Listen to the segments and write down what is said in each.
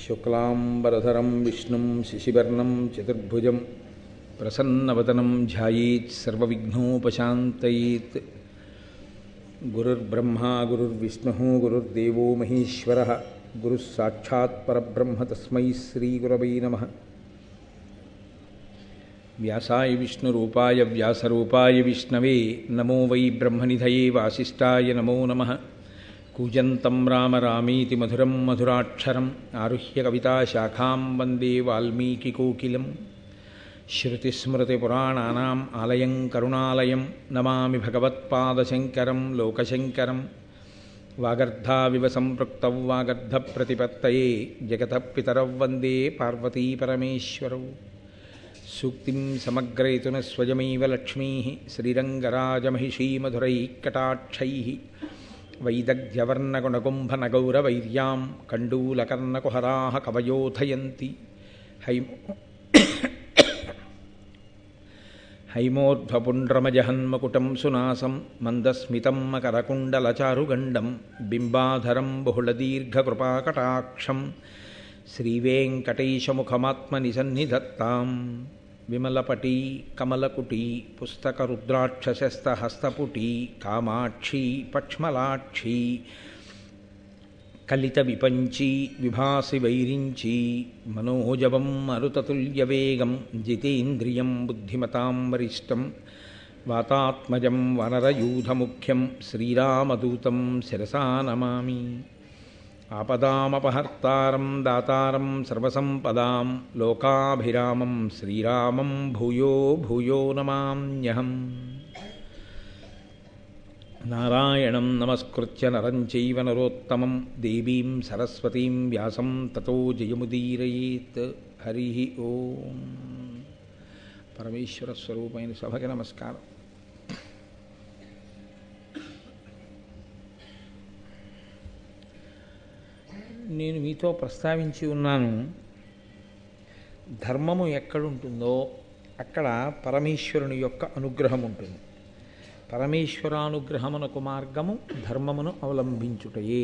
శుక్లాంబరధరం విష్ణుం శశివర్ణం చతుర్భుజం ప్రసన్నవదనం ధ్యాయేత్ సర్వవిఘ్నోపశాంతయేత్ గురుర్బ్రహ్మా గురుర్విష్ణుः గురుర్దేవో మహేశ్వరः గురుः సాక్షాత్ పరబ్రహ్మ తస్మై శ్రీగురవై నమः వ్యాసాయ విష్ణురూపాయ వ్యాసరూపాయ విష్ణవే నమో వై బ్రహ్మనిధయే వాసిష్టాయ నమో నమః కూజంతం రామ రామీతి మధురం మధురాక్షరం ఆరుహ్య కవితాశాఖాం వందే వాల్మీకికోకిలం శృతిస్మృతిపురాణానాम् ఆలయం కరుణాలయం నమామి భగవత్పాదశంకరం లోకశంకరం వాగర్ధావివ సంపృక్తౌ వాగర్ధప్రతిపత్తయే జగతః పితరౌ వందే పార్వతీపరమేశ్వరౌ సూక్తిం సమగ్రయతున స్వయమైవ లక్ష్మీ శ్రీరంగరాజమహిషీమధురైకటాక్షైः వైదగ్ధ్యవర్ణగుణగుంభనగౌరవైర్యాం కండూలకర్ణకుహరాः కవయోధయంతి హైమో హైమోర్ధ్వపుండ్రమజహన్మకుటం సునాసం మందస్మితం మకరకుండలచారుగండం బింబాధరం బహుళదీర్ఘకృపాకటాక్షం శ్రీవేంకటేశముఖమాత్మని సన్నిధత్తాం విమలపటీ కమలకుటీ పుస్తకరుద్రాక్షశస్తహస్తపుటీ కామాక్షీ పక్ష్మలాక్షీ కలిత విపంచీ విభాసి వైరించి మనోజవం మరుతతుల్యవేగం జితేంద్రియం బుద్ధిమతాం వరిష్టం వాతాత్మజం వనరయూధముఖ్యం శ్రీరామదూతం శిరసా నమామి ఆపదామపహర్తారం దాతారం సర్వసంపదాం లోకాభిరామం శ్రీరామం భూయో భూయో నమామ్యహం నారాయణం నమస్కృత్య నరం చైవ నరోత్తమం దేవీం సరస్వతీం వ్యాసం తతో జయముదీరయేత్ హరి ఓం పరమేశ్వర స్వరూపమైన సభకి నమస్కారం నేను మీతో ప్రస్తావించి ఉన్నాను ధర్మము ఎక్కడుంటుందో అక్కడ పరమేశ్వరుని యొక్క అనుగ్రహం ఉంటుంది పరమేశ్వరానుగ్రహమునకు మార్గము ధర్మమును అవలంబించుటయే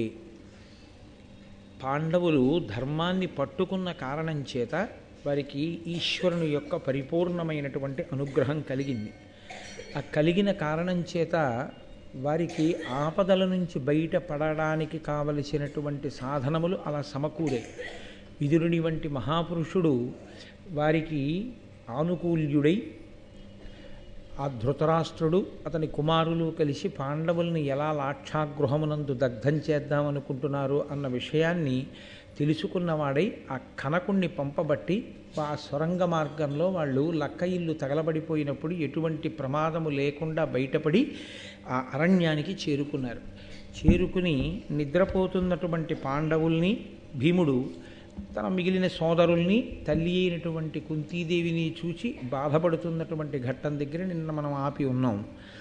పాండవులు ధర్మాన్ని పట్టుకున్న కారణం చేత వారికి ఈశ్వరుని యొక్క పరిపూర్ణమైనటువంటి అనుగ్రహం కలిగింది ఆ కలిగిన కారణం చేత వారికి ఆపదల నుంచి బయటపడడానికి కావలసినటువంటి సాధనములు అలా సమకూరే విదురుని వంటి మహాపురుషుడు వారికి ఆనుకూల్యుడై ఆ ధృతరాష్ట్రుడు అతని కుమారులు కలిసి పాండవుల్ని ఎలా లాక్షాగృహమునందు దగ్ధం చేద్దామనుకుంటున్నారు అన్న విషయాన్ని తెలుసుకున్నవాడై ఆ కనకుణ్ణి పంపబట్టి ఆ సొరంగ మార్గంలో వాళ్ళు లక్క ఇల్లు తగలబడిపోయినప్పుడు ఎటువంటి ప్రమాదము లేకుండా బయటపడి ఆ అరణ్యానికి చేరుకున్నారు చేరుకుని నిద్రపోతున్నటువంటి పాండవుల్ని భీముడు తన మిగిలిన సోదరుల్ని తల్లి అయినటువంటి కుంతీదేవిని చూచి బాధపడుతున్నటువంటి ఘట్టం దగ్గర నిన్న మనం ఆపి ఉన్నాం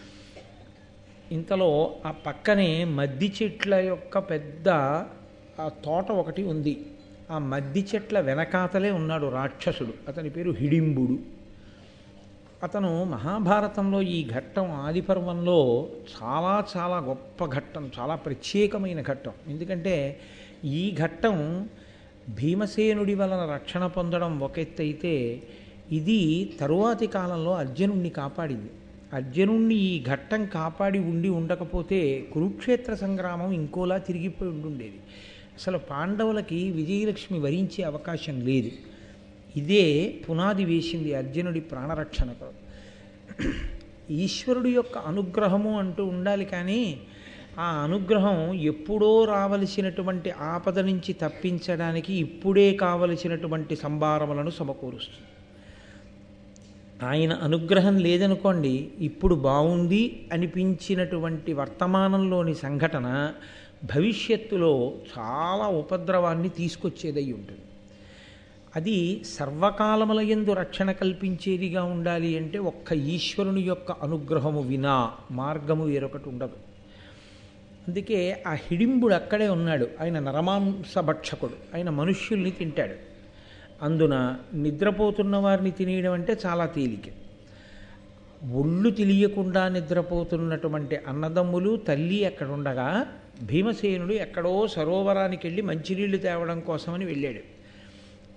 ఇంతలో ఆ పక్కనే మద్ది చెట్ల యొక్క పెద్ద ఆ తోట ఒకటి ఉంది ఆ మద్ది చెట్ల వెనకాతలే ఉన్నాడు రాక్షసుడు అతని పేరు హిడింబుడు అతను మహాభారతంలో ఈ ఘట్టం ఆదిపర్వంలో చాలా చాలా గొప్ప ఘట్టం చాలా ప్రత్యేకమైన ఘట్టం ఎందుకంటే ఈ ఘట్టం భీమసేనుడి వలన రక్షణ పొందడం ఒక ఎత్తైతే ఇది తరువాతి కాలంలో అర్జునుణ్ణి కాపాడింది అర్జునుణ్ణి ఈ ఘట్టం కాపాడి ఉండి ఉండకపోతే కురుక్షేత్ర సంగ్రామం ఇంకోలా తిరిగిపోయి ఉండుండేది అసలు పాండవులకి విజయలక్ష్మి వరించే అవకాశం లేదు ఇదే పునాది వేసింది అర్జునుడి ప్రాణరక్షణకు ఈశ్వరుడి యొక్క అనుగ్రహము అంటూ ఉండాలి కానీ ఆ అనుగ్రహం ఎప్పుడో రావలసినటువంటి ఆపద నుంచి తప్పించడానికి ఇప్పుడే కావలసినటువంటి సంభారములను సమకూరుస్తుంది ఆయన అనుగ్రహం లేదనుకోండి ఇప్పుడు బాగుంది అనిపించినటువంటి వర్తమానంలోని సంఘటన భవిష్యత్తులో చాలా ఉపద్రవాన్ని తీసుకొచ్చేదై ఉంటుంది అది సర్వకాలముల ఎందు రక్షణ కల్పించేదిగా ఉండాలి అంటే ఒక్క ఈశ్వరుని యొక్క అనుగ్రహము వినా మార్గము వేరొకటి ఉండదు అందుకే ఆ హిడింబుడు అక్కడే ఉన్నాడు ఆయన నరమాంస భక్షకుడు ఆయన మనుష్యుల్ని తింటాడు అందున నిద్రపోతున్న వారిని తినేయడం అంటే చాలా తేలిక ఒళ్ళు తెలియకుండా నిద్రపోతున్నటువంటి అన్నదమ్ములు తల్లి అక్కడ ఉండగా భీమసేనుడు ఎక్కడో సరోవరానికి వెళ్ళి మంచినీళ్లు తేవడం కోసమని వెళ్ళాడు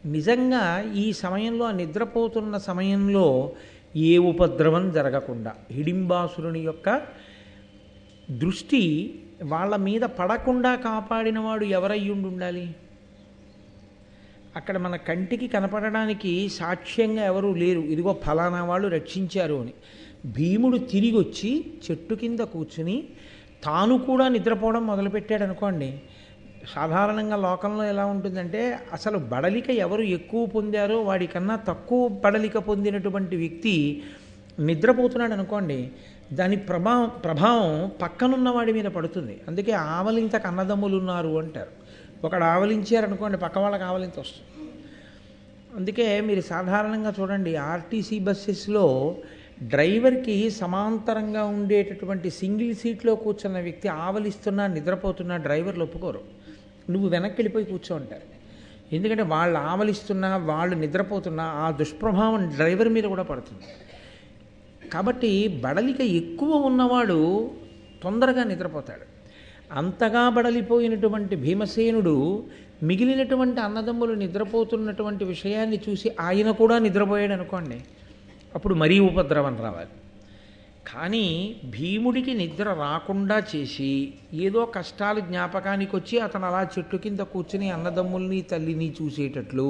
నిజంగా ఈ సమయంలో ఆ నిద్రపోతున్న సమయంలో ఏ ఉపద్రవం జరగకుండా హిడింబాసురుని యొక్క దృష్టి వాళ్ళ మీద పడకుండా కాపాడినవాడు ఎవరయ్యుండి ఉండాలి అక్కడ మన కంటికి కనపడడానికి సాక్ష్యంగా ఎవరూ లేరు ఇదిగో ఫలానా వాళ్ళు రక్షించారు అని భీముడు తిరిగి వచ్చి చెట్టు కింద కూర్చుని తాను కూడా నిద్రపోవడం మొదలుపెట్టాడు అనుకోండి సాధారణంగా లోకంలో ఎలా ఉంటుందంటే అసలు బడలిక ఎవరు ఎక్కువ పొందారో వాడికన్నా తక్కువ బడలిక పొందినటువంటి వ్యక్తి నిద్రపోతున్నాడు అనుకోండి దాని ప్రభావం ప్రభావం పక్కనున్న వాడి మీద పడుతుంది అందుకే ఆవలింత కన్నదమ్ములు ఉన్నారు అంటారు ఒకడు ఆవలించారనుకోండి పక్క వాళ్ళకి ఆవలింత వస్తుంది అందుకే మీరు సాధారణంగా చూడండి ఆర్టీసీ బస్సెస్లో డ్రైవర్కి సమాంతరంగా ఉండేటటువంటి సింగిల్ సీట్లో కూర్చున్న వ్యక్తి ఆవలిస్తున్నా నిద్రపోతున్నా డ్రైవర్లు ఒప్పుకోరు నువ్వు వెనక్కి వెళ్ళిపోయి కూర్చో ఉంటారు ఎందుకంటే వాళ్ళు ఆవలిస్తున్నా వాళ్ళు నిద్రపోతున్నా ఆ దుష్ప్రభావం డ్రైవర్ మీద కూడా పడుతుంది కాబట్టి బడలిక ఎక్కువ ఉన్నవాడు తొందరగా నిద్రపోతాడు అంతగా బడలిపోయినటువంటి భీమసేనుడు మిగిలినటువంటి అన్నదమ్ములు నిద్రపోతున్నటువంటి విషయాన్ని చూసి ఆయన కూడా నిద్రపోయాడు అనుకోండి అప్పుడు మరీ ఉపద్రవం రావాలి కానీ భీముడికి నిద్ర రాకుండా చేసి ఏదో కష్టాలు జ్ఞాపకానికి వచ్చి అతను అలా చెట్టు కింద కూర్చుని అన్నదమ్ముల్ని తల్లిని చూసేటట్లు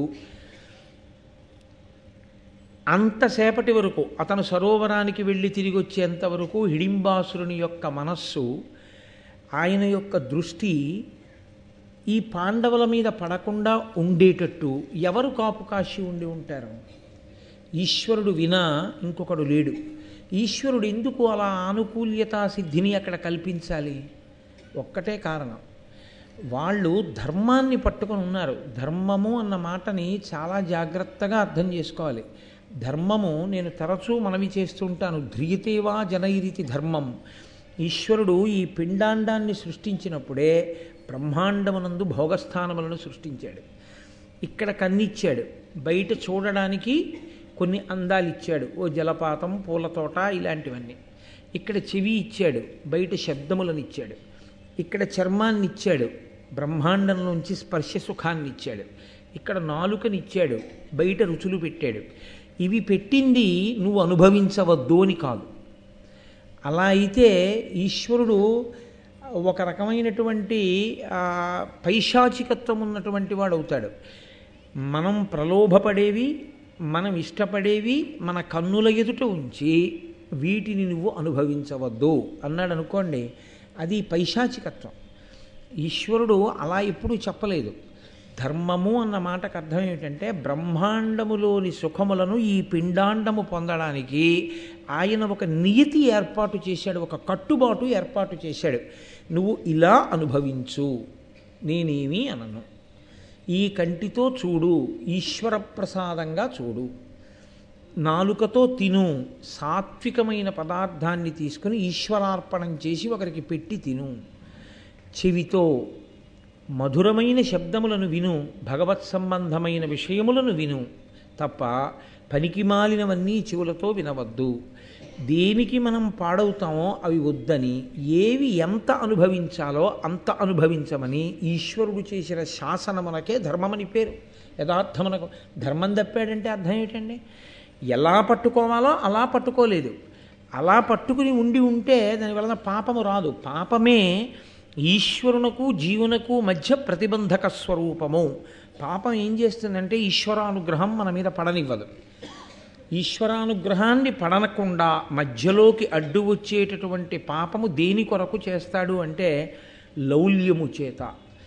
అంతసేపటి వరకు అతను సరోవరానికి వెళ్ళి తిరిగి వచ్చేంత వరకు హిడింబాసురుని యొక్క మనస్సు ఆయన యొక్క దృష్టి ఈ పాండవుల మీద పడకుండా ఉండేటట్టు ఎవరు కాపు కాశి ఉండి ఉంటారు ఈశ్వరుడు వినా ఇంకొకడు లేడు ఈశ్వరుడు ఎందుకు అలా ఆనుకూల్యతా సిద్ధిని అక్కడ కల్పించాలి ఒక్కటే కారణం వాళ్ళు ధర్మాన్ని పట్టుకొని ఉన్నారు ధర్మము అన్న మాటని చాలా జాగ్రత్తగా అర్థం చేసుకోవాలి ధర్మము నేను తరచూ మనవి చేస్తుంటాను ధ్రియతేవా జనైరితి ధర్మం ఈశ్వరుడు ఈ పిండాండాన్ని సృష్టించినప్పుడే బ్రహ్మాండమునందు భోగస్థానములను సృష్టించాడు ఇక్కడ కన్నిచ్చాడు బయట చూడడానికి కొన్ని అందాలు ఇచ్చాడు ఓ జలపాతం పూల తోట ఇలాంటివన్నీ ఇక్కడ చెవి ఇచ్చాడు బయట శబ్దములను ఇచ్చాడు ఇక్కడ చర్మాన్ని ఇచ్చాడు బ్రహ్మాండంలోంచి స్పర్శ సుఖాన్ని ఇచ్చాడు ఇక్కడ నాలుకని ఇచ్చాడు బయట రుచులు పెట్టాడు ఇవి పెట్టింది నువ్వు అనుభవించవద్దు అని కాదు అలా అయితే ఈశ్వరుడు ఒక రకమైనటువంటి ఆ, పైశాచికత్వం ఉన్నటువంటి వాడు అవుతాడు మనం ప్రలోభపడేవి మనం ఇష్టపడేవి మన కన్నుల ఎదుట ఉంచి వీటిని నువ్వు అనుభవించవద్దు అన్నాడు అనుకోండి అది పైశాచికత్వం ఈశ్వరుడు అలా ఎప్పుడూ చెప్పలేదు ధర్మము అన్న మాటకు అర్థం ఏమిటంటే బ్రహ్మాండములోని సుఖములను ఈ పిండాండము పొందడానికి ఆయన ఒక నియతి ఏర్పాటు చేశాడు ఒక కట్టుబాటు ఏర్పాటు చేశాడు నువ్వు ఇలా అనుభవించు నేనేమీ అనను ఈ కంటితో చూడు ఈశ్వర ప్రసాదంగా చూడు నాలుకతో తిను సాత్వికమైన పదార్థాన్ని తీసుకుని ఈశ్వరార్పణం చేసి ఒకరికి పెట్టి తిను చెవితో మధురమైన శబ్దములను విను భగవత్ సంబంధమైన విషయములను విను తప్ప పనికిమాలినవన్నీ చెవులతో వినవద్దు దేనికి మనం పాడవుతామో అవి వద్దని ఏవి ఎంత అనుభవించాలో అంత అనుభవించమని ఈశ్వరుడు చేసిన శాసనమునకే ధర్మమని పేరు యథార్థమునకు ధర్మం తప్పాడంటే అర్థం ఏంటండి ఎలా పట్టుకోవాలో అలా పట్టుకోలేదు అలా పట్టుకుని ఉండి ఉంటే దానివలన పాపము రాదు పాపమే ఈశ్వరునకు జీవునకు మధ్య ప్రతిబంధక స్వరూపము పాపం ఏం చేస్తుందంటే ఈశ్వరానుగ్రహం మన మీద పడనివ్వదు ఈశ్వరానుగ్రహాన్ని పడనకుండా మధ్యలోకి అడ్డు వచ్చేటటువంటి పాపము దేని కొరకు చేస్తాడు అంటే లౌల్యము చేత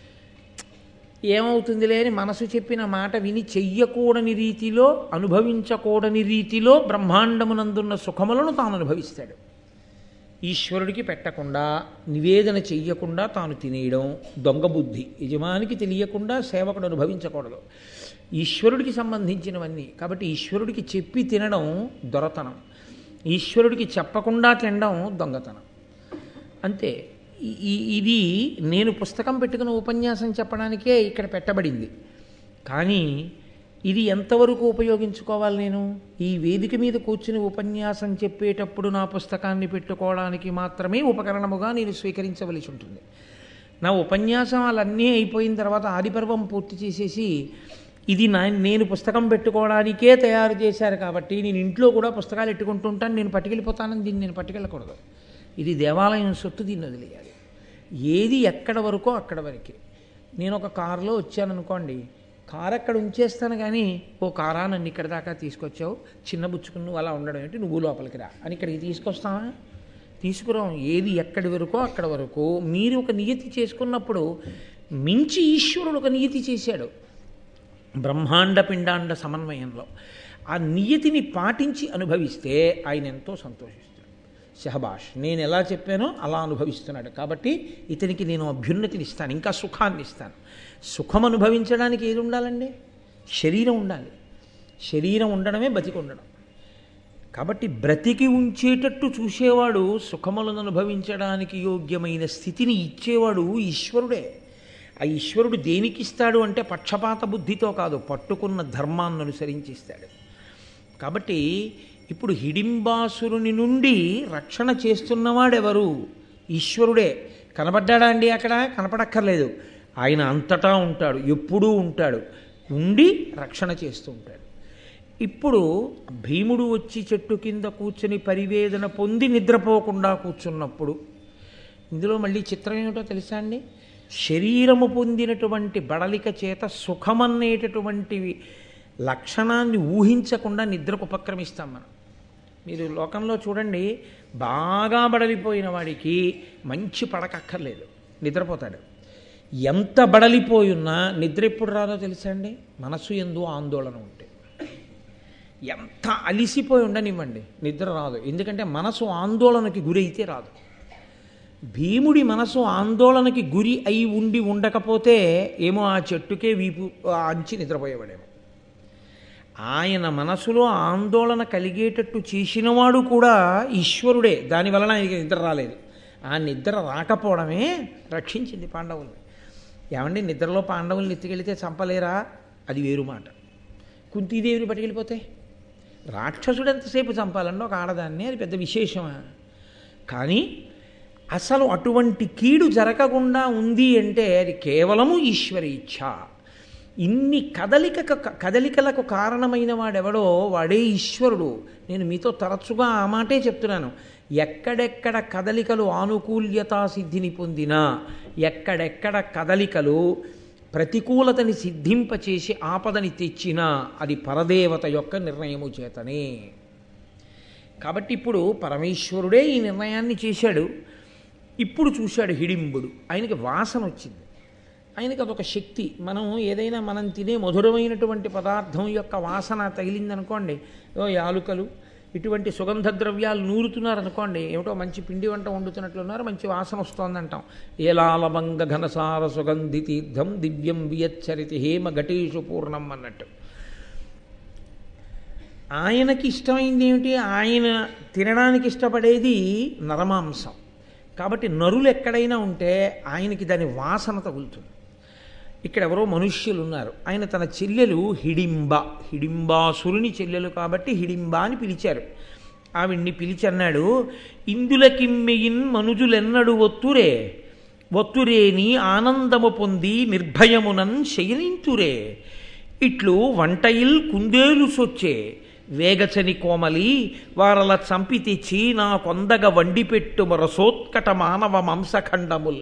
ఏమవుతుందిలే అని మనసు చెప్పిన మాట విని చెయ్యకూడని రీతిలో అనుభవించకూడని రీతిలో బ్రహ్మాండమునందున్న సుఖములను తాను అనుభవిస్తాడు ఈశ్వరుడికి పెట్టకుండా నివేదన చెయ్యకుండా తాను తినేయడం దొంగ బుద్ధి యజమానికి తెలియకుండా సేవకుడు అనుభవించకూడదు ఈశ్వరుడికి సంబంధించినవన్నీ కాబట్టి ఈశ్వరుడికి చెప్పి తినడం దొరతనం ఈశ్వరుడికి చెప్పకుండా తినడం దొంగతనం అంతే ఈ- ఈ- ఇది నేను పుస్తకం పెట్టుకున్న ఉపన్యాసం చెప్పడానికే ఇక్కడ పెట్టబడింది కానీ ఇది ఎంతవరకు ఉపయోగించుకోవాలి నేను ఈ వేదిక మీద కూర్చుని ఉపన్యాసం చెప్పేటప్పుడు నా పుస్తకాన్ని పెట్టుకోవడానికి మాత్రమే ఉపకరణముగా నేను స్వీకరించవలసి ఉంటుంది నా ఉపన్యాసాలన్నీ అయిపోయిన తర్వాత ఆదిపర్వం పూర్తి చేసేసి ఇది నా నేను పుస్తకం పెట్టుకోవడానికే తయారు చేశారు కాబట్టి నేను ఇంట్లో కూడా పుస్తకాలు ఎట్టుకుంటూ ఉంటాను నేను పట్టుకెళ్ళిపోతానని దీన్ని నేను పట్టుకెళ్ళకూడదు ఇది దేవాలయం సొత్తు దీన్ని వదిలేయాలి ఏది ఎక్కడ వరకో అక్కడ వరకే నేను ఒక కారులో వచ్చాను అనుకోండి కారు అక్కడ ఉంచేస్తాను కానీ ఓ కారా నన్ను ఇక్కడ దాకా తీసుకొచ్చావు చిన్న బుచ్చుకుని నువ్వు అలా ఉండడం ఏంటి నువ్వు లోపలికి రా అని ఇక్కడికి తీసుకొస్తావా తీసుకురాం ఏది ఎక్కడి వరకో అక్కడ వరకు మీరు ఒక నియతి చేసుకున్నప్పుడు మించి ఈశ్వరుడు ఒక నియతి చేశాడు బ్రహ్మాండ పిండాండ సమన్వయంలో ఆ నియతిని పాటించి అనుభవిస్తే ఆయన ఎంతో సంతోషిస్తాడు షహబాష్ నేను ఎలా చెప్పానో అలా అనుభవిస్తున్నాడు కాబట్టి ఇతనికి నేను అభ్యున్నతిని ఇస్తాను ఇంకా సుఖాన్ని ఇస్తాను సుఖం అనుభవించడానికి ఏది ఉండాలండి శరీరం ఉండాలి శరీరం ఉండడమే బతికి ఉండడం కాబట్టి బ్రతికి ఉంచేటట్టు చూసేవాడు సుఖములను అనుభవించడానికి యోగ్యమైన స్థితిని ఇచ్చేవాడు ఈశ్వరుడే ఆ ఈశ్వరుడు దేనికి ఇస్తాడు అంటే పక్షపాత బుద్ధితో కాదు పట్టుకున్న ధర్మాన్ని అనుసరించి ఇస్తాడు కాబట్టి ఇప్పుడు హిడింబాసురుని నుండి రక్షణ చేస్తున్నవాడెవరు ఈశ్వరుడే కనబడ్డాడా అండి అక్కడ కనపడక్కర్లేదు ఆయన అంతటా ఉంటాడు ఎప్పుడూ ఉంటాడు ఉండి రక్షణ చేస్తూ ఉంటాడు ఇప్పుడు భీముడు వచ్చి చెట్టు కింద కూర్చుని పరివేదన పొంది నిద్రపోకుండా కూర్చున్నప్పుడు ఇందులో మళ్ళీ చిత్రం ఏమిటో తెలుసా అండి శరీరము పొందినటువంటి బడలిక చేత సుఖమనేటటువంటి లక్షణాన్ని ఊహించకుండా నిద్రకు ఉపక్రమిస్తాం మనం మీరు లోకంలో చూడండి బాగా బడలిపోయిన వాడికి మంచి పడక అక్కర్లేదు నిద్రపోతాడు ఎంత బడలిపోయి ఉన్నా నిద్ర ఎప్పుడు రాదో తెలుసా అండి మనసు ఎందు ఆందోళన ఉంటే ఎంత అలిసిపోయి ఉండనివ్వండి నిద్ర రాదు ఎందుకంటే మనసు ఆందోళనకి గురి అయితే రాదు భీముడి మనసు ఆందోళనకి గురి అయి ఉండి ఉండకపోతే ఏమో ఆ చెట్టుకే వీపు ఆ అంచి నిద్రపోయేవాడేమో ఆయన మనసులో ఆందోళన కలిగేటట్టు చేసినవాడు కూడా ఈశ్వరుడే దాని వలన ఆయనకి నిద్ర రాలేదు ఆ నిద్ర రాకపోవడమే రక్షించింది పాండవుల్ని ఏమండి నిద్రలో పాండవుల్ని ఎత్తుకెళ్తే చంపలేరా అది వేరు మాట కుంతీదేవిని పట్టుకెళ్ళిపోతే రాక్షసుడు ఎంతసేపు చంపాలండి ఒక ఆడదాన్ని అది పెద్ద విశేషమా కానీ అసలు అటువంటి కీడు జరగకుండా ఉంది అంటే అది కేవలము ఈశ్వరి ఇచ్ఛ ఇన్ని కదలిక కదలికలకు కారణమైన వాడెవడో వాడే ఈశ్వరుడు నేను మీతో తరచుగా ఆ మాటే చెప్తున్నాను ఎక్కడెక్కడ కదలికలు ఆనుకూల్యతా సిద్ధిని పొందినా ఎక్కడెక్కడ కదలికలు ప్రతికూలతని సిద్ధింపచేసి ఆపదని తెచ్చినా అది పరదేవత యొక్క నిర్ణయము చేతనే కాబట్టి ఇప్పుడు పరమేశ్వరుడే ఈ నిర్ణయాన్ని చేశాడు ఇప్పుడు చూశాడు హిడింబుడు ఆయనకి వాసన వచ్చింది ఆయనకి అదొక శక్తి మనం ఏదైనా మనం తినే మధురమైనటువంటి పదార్థం యొక్క వాసన తగిలిందనుకోండి ఓ యాలుకలు ఇటువంటి సుగంధ ద్రవ్యాలు నూరుతున్నారు అనుకోండి ఏమిటో మంచి పిండి వంట వండుతున్నట్లున్నారు మంచి వాసన వస్తోందంటాం ఏలాలబంగ ఘనసార సుగంధి తీర్థం దివ్యం వియచ్చరితి హేమ ఘటేషు పూర్ణం అన్నట్టు ఆయనకి ఇష్టమైంది ఏమిటి ఆయన తినడానికి ఇష్టపడేది నరమాంసం కాబట్టి నరులు ఎక్కడైనా ఉంటే ఆయనకి దాని వాసన తగులుతుంది ఇక్కడ ఎవరో మనుష్యులు ఉన్నారు ఆయన తన చెల్లెలు హిడింబ హిడింబాసురుని చెల్లెలు కాబట్టి హిడింబ అని పిలిచారు ఆవిడ్ని పిలిచి అన్నాడు ఇందులకిమ్మెయిన్ మనుజులెన్నడు ఒత్తురే ఒత్తురేని ఆనందము పొంది నిర్భయమునన్ శయనింతురే ఇట్లు వంటయిల్ కుందేలు సొచ్చే వేగచని కోమలి వారల చంపి తెచ్చి నా కొందగ వండిపెట్టు రసోత్కట మానవ మాంసఖండముల్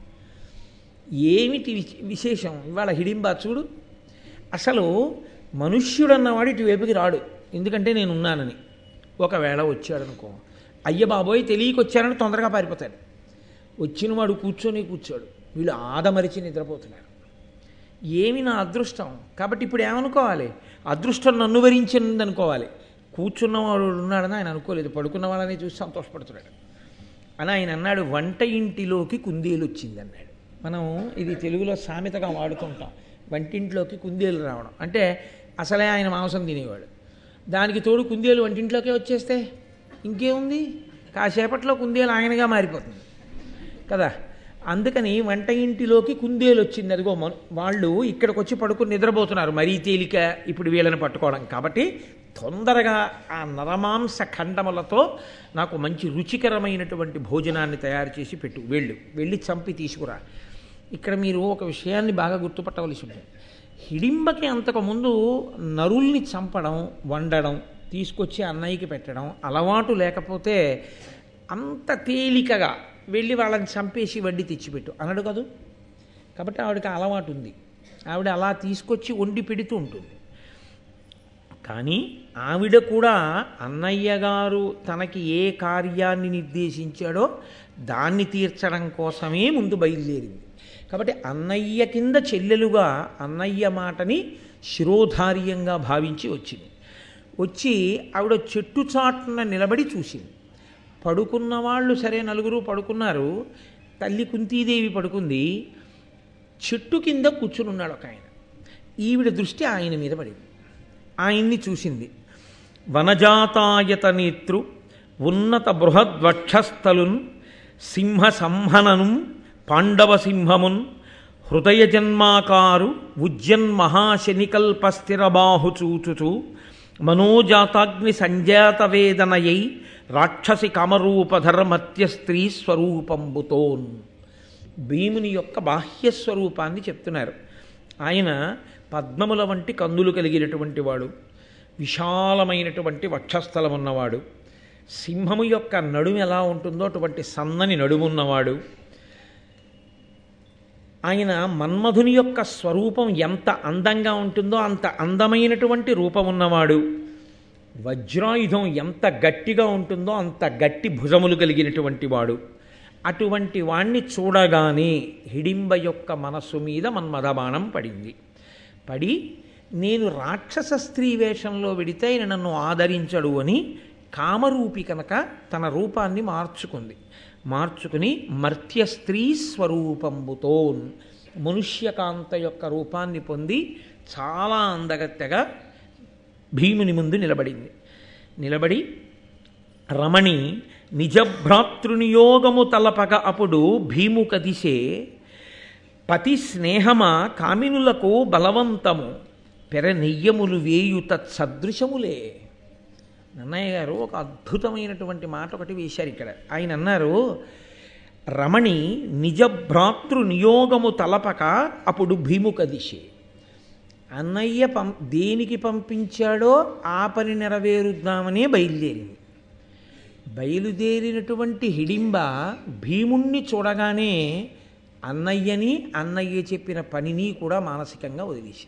ఏమిటి విశేషం ఇవాళ హిడింబా చూడు అసలు మనుష్యుడన్నవాడు ఇటువైపుకి రాడు ఎందుకంటే నేను ఉన్నానని ఒకవేళ వచ్చాడనుకో అయ్య బాబోయ్ తెలియకొచ్చారని తొందరగా పారిపోతాడు వచ్చినవాడు కూర్చొని కూర్చోడు వీళ్ళు ఆదమరిచి నిద్రపోతున్నారు ఏమి నా అదృష్టం కాబట్టి ఇప్పుడు ఏమనుకోవాలి అదృష్టం నన్ను వరించింది అనుకోవాలి కూర్చున్నవాడు ఉన్నాడని ఆయన అనుకోలేదు పడుకున్న వాళ్ళని చూసి సంతోషపడుతున్నాడు అని ఆయన అన్నాడు వంట ఇంటిలోకి కుందేలు వచ్చింది అన్నాడు మనం ఇది తెలుగులో సామెతగా వాడుతుంటాం వంటింట్లోకి కుందేలు రావడం అంటే అసలే ఆయన మాంసం తినేవాడు దానికి తోడు కుందేలు వంటింట్లోకే వచ్చేస్తే ఇంకేముంది కాసేపట్లో కుందేలు ఆయనగా మారిపోతుంది కదా అందుకని వంట ఇంటిలోకి కుందేలు వచ్చింది అదిగో వాళ్ళు ఇక్కడికి వచ్చి పడుకుని నిద్రపోతున్నారు మరీ తేలిక ఇప్పుడు వీళ్ళని పట్టుకోవడం కాబట్టి తొందరగా ఆ నరమాంస ఖండములతో నాకు మంచి రుచికరమైనటువంటి భోజనాన్ని తయారు చేసి పెట్టు వెళ్ళు వెళ్ళి చంపి తీసుకురా ఇక్కడ మీరు ఒక విషయాన్ని బాగా గుర్తుపట్టవలసి ఉంటుంది హిడింబకి అంతకుముందు నరుల్ని చంపడం వండడం తీసుకొచ్చి అన్నయ్యకి పెట్టడం అలవాటు లేకపోతే అంత తేలికగా వెళ్ళి వాళ్ళని చంపేసి వడ్డీ తెచ్చిపెట్టు అనడు కదూ కాబట్టి ఆవిడకి అలవాటు ఉంది ఆవిడ అలా తీసుకొచ్చి వండి పెడుతూ ఉంటుంది కానీ ఆవిడ కూడా అన్నయ్య గారు తనకి ఏ కార్యాన్ని నిర్దేశించాడో దాన్ని తీర్చడం కోసమే ముందు బయలుదేరింది కాబట్టి అన్నయ్య కింద చెల్లెలుగా అన్నయ్య మాటని శిరోధార్యంగా భావించి వచ్చింది వచ్చి ఆవిడ చెట్టు చాటున నిలబడి చూసింది పడుకున్న వాళ్ళు సరే నలుగురు పడుకున్నారు తల్లి కుంతీదేవి పడుకుంది చెట్టు కింద కూర్చుని ఉన్నాడు ఒక ఆయన ఈవిడ దృష్టి ఆయన మీద పడింది ఆయన్ని చూసింది వనజాతాయత నేత్రు ఉన్నత బృహద్వక్షస్థలున్ సింహ సంహనను పాండవ సింహమున్ హృదయ జన్మాకారు ఉజ్జన్మహాశనికల్పస్థిరబాహు చూచుచు మనోజాతాగ్ని సంజాత వేదనయై రాక్షసి కామరూపధర్మత్య స్త్రీ స్వరూపంబుతోన్ భీముని యొక్క బాహ్య స్వరూపాన్ని చెప్తున్నారు ఆయన పద్మముల వంటి కందులు కలిగినటువంటి వాడు విశాలమైనటువంటి వక్షస్థలం ఉన్నవాడు సింహము యొక్క నడుము ఎలా ఉంటుందో అటువంటి సన్నని నడుమున్నవాడు ఆయన మన్మధుని యొక్క స్వరూపం ఎంత అందంగా ఉంటుందో అంత అందమైనటువంటి రూపం ఉన్నవాడు వజ్రాయుధం ఎంత గట్టిగా ఉంటుందో అంత గట్టి భుజములు కలిగినటువంటి వాడు అటువంటి వాణ్ణి చూడగానే హిడింబ యొక్క మనస్సు మీద మన్మథబాణం పడింది పడి నేను రాక్షస స్త్రీ వేషంలో వెడితే ఆయన నన్ను ఆదరించడు అని కామరూపి కనుక తన రూపాన్ని మార్చుకుంది మార్చుకుని మర్త్య స్త్రీ స్వరూపంబుతో మనుష్యకాంత యొక్క రూపాన్ని పొంది చాలా అందగత్తెగా భీముని ముందు నిలబడింది నిలబడి రమణి నిజభ్రాతృనియోగము తలపక అప్పుడు భీము కదిసే పతి స్నేహమ కామినులకు బలవంతము పెర నెయ్యములు వేయు తత్సదృశములే నన్నయ్య గారు ఒక అద్భుతమైనటువంటి మాట ఒకటి వేశారు ఇక్కడ ఆయన అన్నారు రమణి నిజ భ్రాతృ నియోగము తలపక అప్పుడు భీముక దిశే అన్నయ్య పం దేనికి పంపించాడో ఆ పని నెరవేరుద్దామనే బయలుదేరింది బయలుదేరినటువంటి హిడింబ భీముణ్ణి చూడగానే అన్నయ్యని అన్నయ్య చెప్పిన పనిని కూడా మానసికంగా వదిలేసి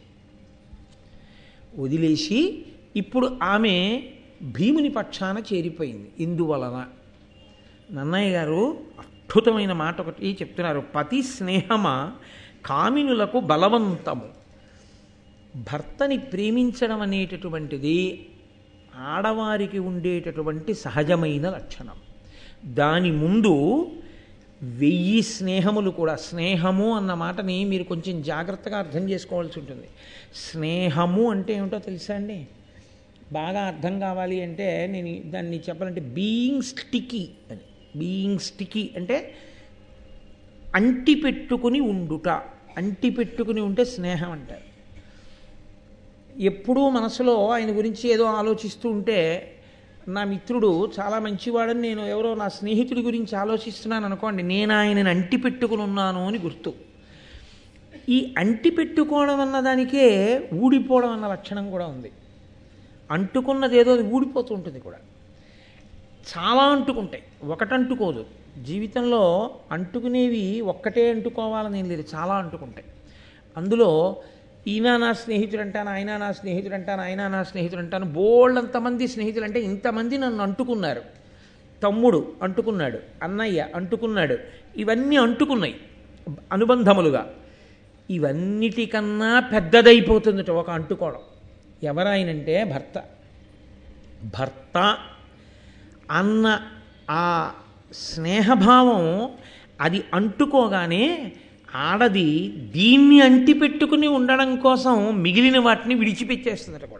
వదిలేసి ఇప్పుడు ఆమె భీముని పక్షాన చేరిపోయింది ఇందువలన నన్నయ్య గారు అద్భుతమైన మాట ఒకటి చెప్తున్నారు పతి స్నేహమ కామినులకు బలవంతము భర్తని ప్రేమించడం అనేటటువంటిది ఆడవారికి ఉండేటటువంటి సహజమైన లక్షణం దాని ముందు వెయ్యి స్నేహములు కూడా స్నేహము అన్న మాటని మీరు కొంచెం జాగ్రత్తగా అర్థం చేసుకోవాల్సి ఉంటుంది స్నేహము అంటే ఏమిటో తెలుసా అండి బాగా అర్థం కావాలి అంటే నేను దాన్ని చెప్పాలంటే బీయింగ్ స్టికీ అని బీయింగ్ స్టికీ అంటే అంటి పెట్టుకుని ఉండుట అంటి పెట్టుకుని ఉంటే స్నేహం అంటారు ఎప్పుడూ మనసులో ఆయన గురించి ఏదో ఆలోచిస్తూ ఉంటే నా మిత్రుడు చాలా మంచివాడని నేను ఎవరో నా స్నేహితుడి గురించి ఆలోచిస్తున్నాను అనుకోండి నేను ఆయనని అంటి పెట్టుకుని ఉన్నాను అని గుర్తు ఈ అంటి పెట్టుకోవడం అన్న దానికే ఊడిపోవడం అన్న లక్షణం కూడా ఉంది అంటుకున్నది ఏదో అది ఊడిపోతూ ఉంటుంది కూడా చాలా అంటుకుంటాయి ఒకటంటుకోదు జీవితంలో అంటుకునేవి ఒక్కటే అంటుకోవాలని ఏం లేదు చాలా అంటుకుంటాయి అందులో ఈయన నా స్నేహితుడు అంటాను ఆయన నా స్నేహితుడు అంటాను ఆయన నా స్నేహితుడు అంటాను బోళ్ళంతమంది స్నేహితులు అంటే ఇంతమంది నన్ను అంటుకున్నారు తమ్ముడు అంటుకున్నాడు అన్నయ్య అంటుకున్నాడు ఇవన్నీ అంటుకున్నాయి అనుబంధములుగా ఇవన్నిటికన్నా పెద్దదైపోతుందట ఒక అంటుకోవడం ఎవరాయనంటే భర్త భర్త అన్న ఆ స్నేహభావం అది అంటుకోగానే ఆడది దీన్ని అంటి పెట్టుకుని ఉండడం కోసం మిగిలిన వాటిని విడిచిపెట్టేస్తుందట కూడా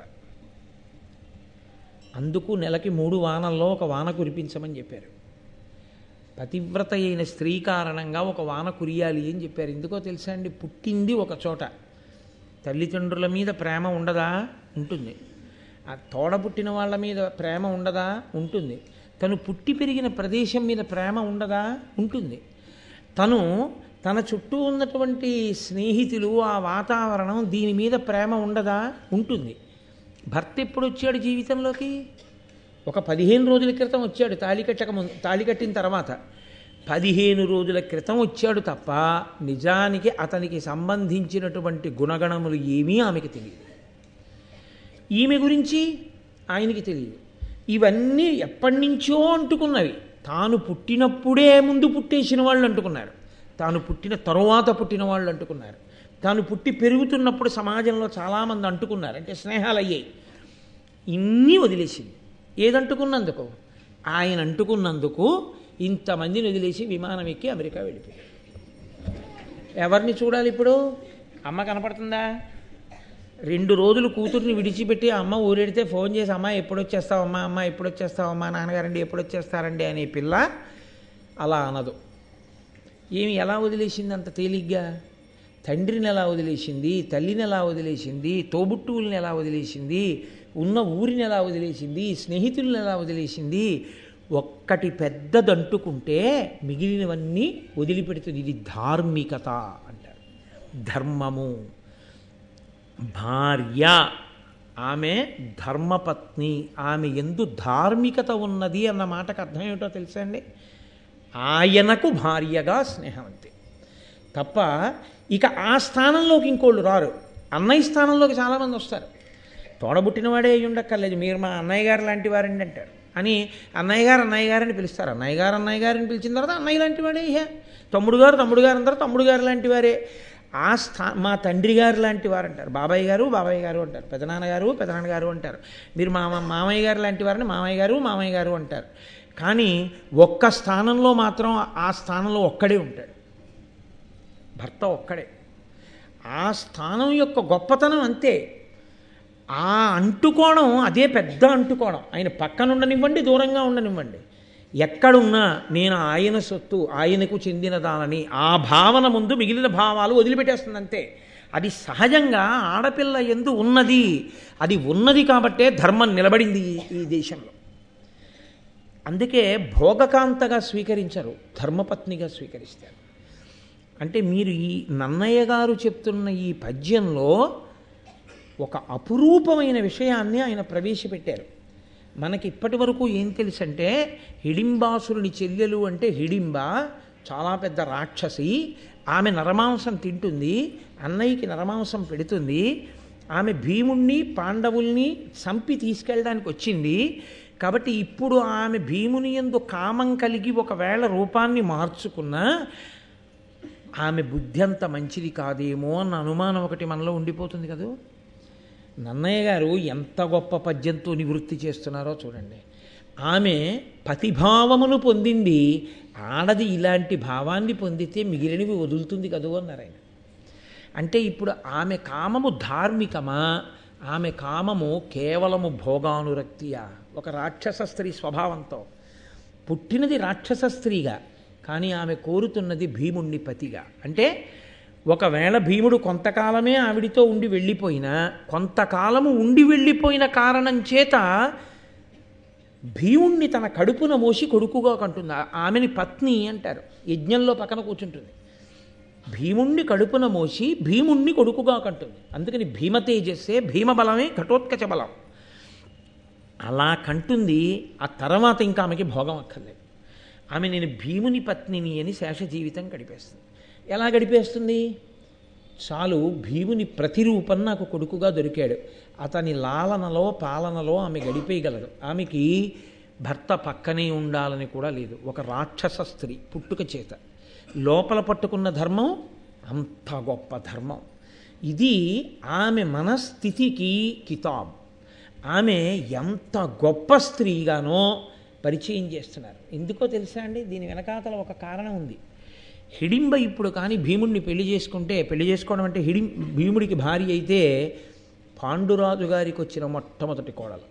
అందుకు నెలకి మూడు వానల్లో ఒక వాన కురిపించమని చెప్పారు పతివ్రత అయిన స్త్రీ కారణంగా ఒక వాన కురియాలి అని చెప్పారు ఎందుకో తెలుసా అండి పుట్టింది ఒక చోట తల్లిదండ్రుల మీద ప్రేమ ఉండదా ఉంటుంది ఆ తోడ పుట్టిన వాళ్ళ మీద ప్రేమ ఉండదా ఉంటుంది తను పుట్టి పెరిగిన ప్రదేశం మీద ప్రేమ ఉండదా ఉంటుంది తను తన చుట్టూ ఉన్నటువంటి స్నేహితులు ఆ వాతావరణం దీని మీద ప్రేమ ఉండదా ఉంటుంది భర్త ఎప్పుడు వచ్చాడు జీవితంలోకి ఒక పదిహేను రోజుల క్రితం వచ్చాడు తాళి కట్టక ముందు తాళి కట్టిన తర్వాత పదిహేను రోజుల క్రితం వచ్చాడు తప్ప నిజానికి అతనికి సంబంధించినటువంటి గుణగణములు ఏమీ ఆమెకి తెలియదు ఈమె గురించి ఆయనకి తెలియదు ఇవన్నీ ఎప్పటి నుంచో అంటుకున్నవి తాను పుట్టినప్పుడే ముందు పుట్టేసిన వాళ్ళు అంటుకున్నారు తాను పుట్టిన తరువాత పుట్టిన వాళ్ళు అంటుకున్నారు తాను పుట్టి పెరుగుతున్నప్పుడు సమాజంలో చాలామంది అంటుకున్నారు అంటే స్నేహాలు అయ్యాయి ఇన్ని వదిలేసింది ఏదంటుకున్నందుకు ఆయన అంటుకున్నందుకు ఇంతమందిని వదిలేసి విమానం ఎక్కి అమెరికా వెళ్ళిపోయింది ఎవరిని చూడాలి ఇప్పుడు అమ్మ కనపడుతుందా రెండు రోజులు కూతుర్ని విడిచిపెట్టి అమ్మ ఊరెడితే ఫోన్ చేసి అమ్మ ఎప్పుడు వచ్చేస్తావమ్మా అమ్మ ఎప్పుడు వచ్చేస్తావమ్మా నాన్నగారండి ఎప్పుడు వచ్చేస్తారండి అనే పిల్ల అలా అనదు ఏమి ఎలా వదిలేసింది అంత తేలిగ్గా తండ్రిని ఎలా వదిలేసింది తల్లిని ఎలా వదిలేసింది తోబుట్టువుల్ని ఎలా వదిలేసింది ఉన్న ఊరిని ఎలా వదిలేసింది స్నేహితుల్ని ఎలా వదిలేసింది ఒక్కటి పెద్దదంటుకుంటే మిగిలినవన్నీ వదిలిపెడుతుంది ఇది ధార్మికత అంటారు ధర్మము భార్య ఆమె ధర్మపత్ని ఆమె ఎందు ధార్మికత ఉన్నది అన్న మాటకు అర్థం ఏమిటో తెలుసా అండి ఆయనకు భార్యగా స్నేహం అంతే తప్ప ఇక ఆ స్థానంలోకి ఇంకోళ్ళు రారు అన్నయ్య స్థానంలోకి చాలామంది వస్తారు తోడబుట్టినవాడే అయి ఉండక్కర్లేదు మీరు మా అన్నయ్య గారు లాంటి వారండి అంటారు అని అన్నయ్య గారు అన్నయ్య గారని పిలుస్తారు అన్నయ్య గారు అన్నయ్య గారిని పిలిచిన తర్వాత అన్నయ్య లాంటి వాడే ఇహ తమ్ముడు గారు తమ్ముడు గారు అంటారు తమ్ముడు గారు లాంటి వారే ఆ స్థా మా తండ్రి గారు లాంటి వారు అంటారు బాబాయ్ గారు బాబాయ్ గారు అంటారు పెదనాన్నగారు పెదనాన్న గారు అంటారు మీరు మామ మామయ్య గారు లాంటి వారిని మామయ్య గారు మామయ్య గారు అంటారు కానీ ఒక్క స్థానంలో మాత్రం ఆ స్థానంలో ఒక్కడే ఉంటాడు భర్త ఒక్కడే ఆ స్థానం యొక్క గొప్పతనం అంతే ఆ అంటుకోవడం అదే పెద్ద అంటుకోవడం ఆయన పక్కన ఉండనివ్వండి దూరంగా ఉండనివ్వండి ఎక్కడున్నా నేను ఆయన సొత్తు ఆయనకు చెందినదానని ఆ భావన ముందు మిగిలిన భావాలు వదిలిపెట్టేస్తుంది అంతే అది సహజంగా ఆడపిల్ల ఎందు ఉన్నది అది ఉన్నది కాబట్టే ధర్మం నిలబడింది ఈ- ఈ దేశంలో అందుకే భోగకాంతగా స్వీకరించరు ధర్మపత్నిగా స్వీకరిస్తారు అంటే మీరు ఈ నన్నయ్య గారు చెప్తున్న ఈ పద్యంలో ఒక అపురూపమైన విషయాన్ని ఆయన ప్రవేశపెట్టారు మనకి ఇప్పటి వరకు ఏం తెలుసంటే హిడింబాసురుని చెల్లెలు అంటే హిడింబ చాలా పెద్ద రాక్షసి ఆమె నరమాంసం తింటుంది అన్నయ్యకి నరమాంసం పెడుతుంది ఆమె భీముణ్ణి పాండవుల్ని చంపి తీసుకెళ్ళడానికి వచ్చింది కాబట్టి ఇప్పుడు ఆమె భీముని ఎందు కామం కలిగి ఒకవేళ రూపాన్ని మార్చుకున్నా ఆమె బుద్ధి అంత మంచిది కాదేమో అన్న అనుమానం ఒకటి మనలో ఉండిపోతుంది కదా నన్నయ్య గారు ఎంత గొప్ప పద్యంతో నివృత్తి చేస్తున్నారో చూడండి ఆమె పతిభావమును పొందింది ఆడది ఇలాంటి భావాన్ని పొందితే మిగిలినవి వదులుతుంది కదూ అన్నారు ఆయన అంటే ఇప్పుడు ఆమె కామము ధార్మికమా ఆమె కామము కేవలము భోగానురక్తియా ఒక రాక్షస స్త్రీ స్వభావంతో పుట్టినది రాక్షస స్త్రీగా కానీ ఆమె కోరుతున్నది భీముణ్ణి పతిగా అంటే ఒకవేళ భీముడు కొంతకాలమే ఆవిడితో ఉండి వెళ్ళిపోయినా కొంతకాలము ఉండి వెళ్ళిపోయిన కారణం చేత భీముణ్ణి తన కడుపున మోసి కొడుకుగా కంటుంది ఆ- ఆమెని పత్ని అంటారు యజ్ఞంలో పక్కన కూర్చుంటుంది భీముణ్ణి కడుపున మోసి భీముణ్ణి కొడుకుగా కంటుంది అందుకని భీమ తేజస్సే భీమబలమే ఘటోత్కచ బలం అలా కంటుంది ఆ తర్వాత ఇంకా ఆమెకి భోగం అక్కర్లేదు ఆమె నేను భీముని పత్నిని అని శేష జీవితం గడిపేస్తుంది ఎలా గడిపేస్తుంది చాలు భీముని ప్రతిరూపం నాకు కొడుకుగా దొరికాడు అతని లాలనలో పాలనలో ఆమె గడిపేయగలదు ఆమెకి భర్త పక్కనే ఉండాలని కూడా లేదు ఒక రాక్షస స్త్రీ పుట్టుక చేత లోపల పట్టుకున్న ధర్మం అంత గొప్ప ధర్మం ఇది ఆమె మనస్థితికి కితాబ్ ఆమె ఎంత గొప్ప స్త్రీగానో పరిచయం చేస్తున్నారు ఎందుకో తెలుసా అండి దీని వెనకాతల ఒక కారణం ఉంది హిడింబ ఇప్పుడు కానీ భీముడిని పెళ్లి చేసుకుంటే పెళ్లి చేసుకోవడం అంటే హిడి భీముడికి భార్య అయితే పాండురాజు గారికి వచ్చిన మొట్టమొదటి కోడలు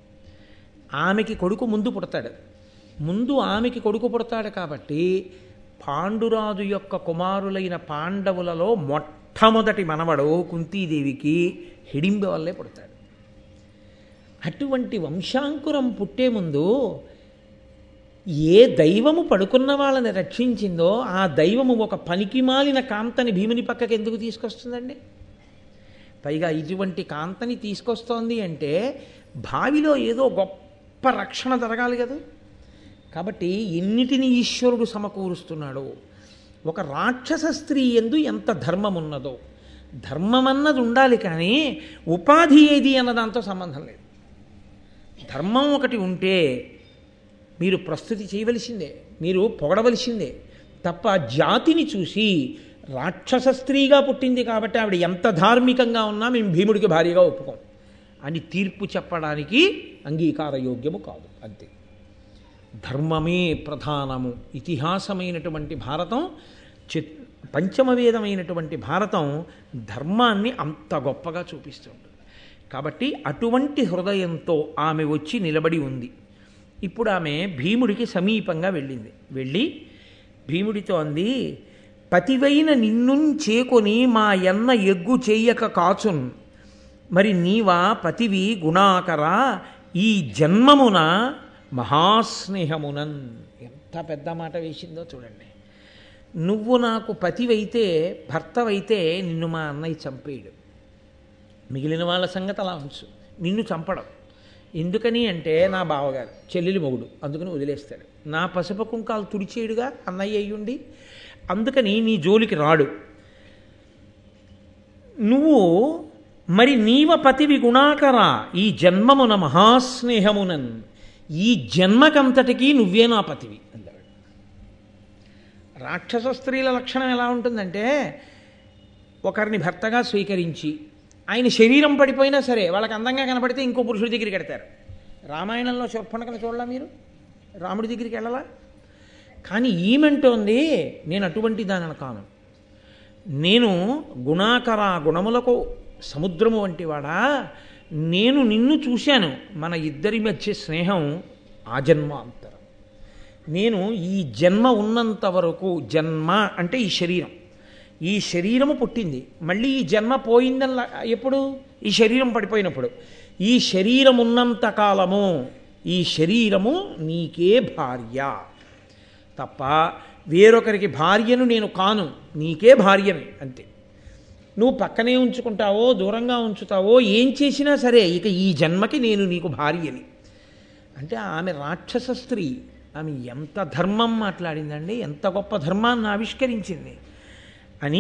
ఆమెకి కొడుకు ముందు పుడతాడు ముందు ఆమెకి కొడుకు పుడతాడు కాబట్టి పాండురాజు యొక్క కుమారులైన పాండవులలో మొట్టమొదటి మనవడు కుంతీదేవికి హిడింబ వల్లే పుడతాడు అటువంటి వంశాంకురం పుట్టే ముందు ఏ దైవము పడుకున్న వాళ్ళని రక్షించిందో ఆ దైవము ఒక పనికిమాలిన కాంతని భీముని పక్కకి ఎందుకు తీసుకొస్తుందండి పైగా ఇటువంటి కాంతని తీసుకొస్తోంది అంటే భావిలో ఏదో గొప్ప రక్షణ జరగాలి కదా కాబట్టి ఎన్నిటిని ఈశ్వరుడు సమకూరుస్తున్నాడో ఒక రాక్షస స్త్రీ ఎందు ఎంత ధర్మం ఉన్నదో ధర్మం అన్నది ఉండాలి కానీ ఉపాధి ఏది అన్న దాంతో సంబంధం లేదు ధర్మం ఒకటి ఉంటే మీరు ప్రస్తుతి చేయవలసిందే మీరు పొగడవలసిందే తప్ప జాతిని చూసి రాక్షస స్త్రీగా పుట్టింది కాబట్టి ఆవిడ ఎంత ధార్మికంగా ఉన్నా మేము భీముడికి భార్యగా ఒప్పుకోం అని తీర్పు చెప్పడానికి అంగీకార యోగ్యము కాదు అంతే ధర్మమే ప్రధానము ఇతిహాసమైనటువంటి భారతం చి పంచమవేదమైనటువంటి భారతం ధర్మాన్ని అంత గొప్పగా చూపిస్తుంది కాబట్టి అటువంటి హృదయంతో ఆమె వచ్చి నిలబడి ఉంది ఇప్పుడు ఆమె భీముడికి సమీపంగా వెళ్ళింది వెళ్ళి భీముడితో అంది పతివైన నిన్నున్ చేకొని మా ఎన్న ఎగ్గు చెయ్యక కాచున్ మరి నీవా పతివి గుణాకర ఈ జన్మమున మహాస్నేహమునన్ ఎంత పెద్ద మాట వేసిందో చూడండి నువ్వు నాకు పతివైతే భర్తవైతే నిన్ను మా అన్నయ్య చంపేయడు మిగిలిన వాళ్ళ సంగతి అలా ఉంచు నిన్ను చంపడం ఎందుకని అంటే నా బావగారు చెల్లెలి మొగుడు అందుకని వదిలేస్తాడు నా పసుపు కుంకాలు తుడిచేయుడుగా అన్నయ్య అయ్యుండి అందుకని నీ జోలికి రాడు నువ్వు మరి నీవ పతివి గుణాకర ఈ జన్మమున మహాస్నేహమునన్ ఈ జన్మకంతటికీ నువ్వే నా పతివి అన్నాడు రాక్షస స్త్రీల లక్షణం ఎలా ఉంటుందంటే ఒకరిని భర్తగా స్వీకరించి ఆయన శరీరం పడిపోయినా సరే వాళ్ళకి అందంగా కనపడితే ఇంకో పురుషుడి దగ్గరికి వెడతారు రామాయణంలో శూర్పణకను చూడలా మీరు రాముడి దగ్గరికి వెళ్ళలా కానీ ఈమెంటోంది నేను అటువంటి దానిని కాను నేను గుణాకర గుణములకు సముద్రము వంటి వాడా నేను నిన్ను చూశాను మన ఇద్దరి మధ్య స్నేహం ఆజన్మాంతరం నేను ఈ జన్మ ఉన్నంత వరకు జన్మ అంటే ఈ శరీరం ఈ శరీరము పుట్టింది మళ్ళీ ఈ జన్మ పోయిందని ఎప్పుడు ఈ శరీరం పడిపోయినప్పుడు ఈ శరీరం ఉన్నంత కాలము ఈ శరీరము నీకే భార్య తప్ప వేరొకరికి భార్యను నేను కాను నీకే భార్యని అంతే నువ్వు పక్కనే ఉంచుకుంటావో దూరంగా ఉంచుతావో ఏం చేసినా సరే ఇక ఈ జన్మకి నేను నీకు భార్యని అంటే ఆమె రాక్షస స్త్రీ ఆమె ఎంత ధర్మం మాట్లాడిందండి ఎంత గొప్ప ధర్మాన్ని ఆవిష్కరించింది అని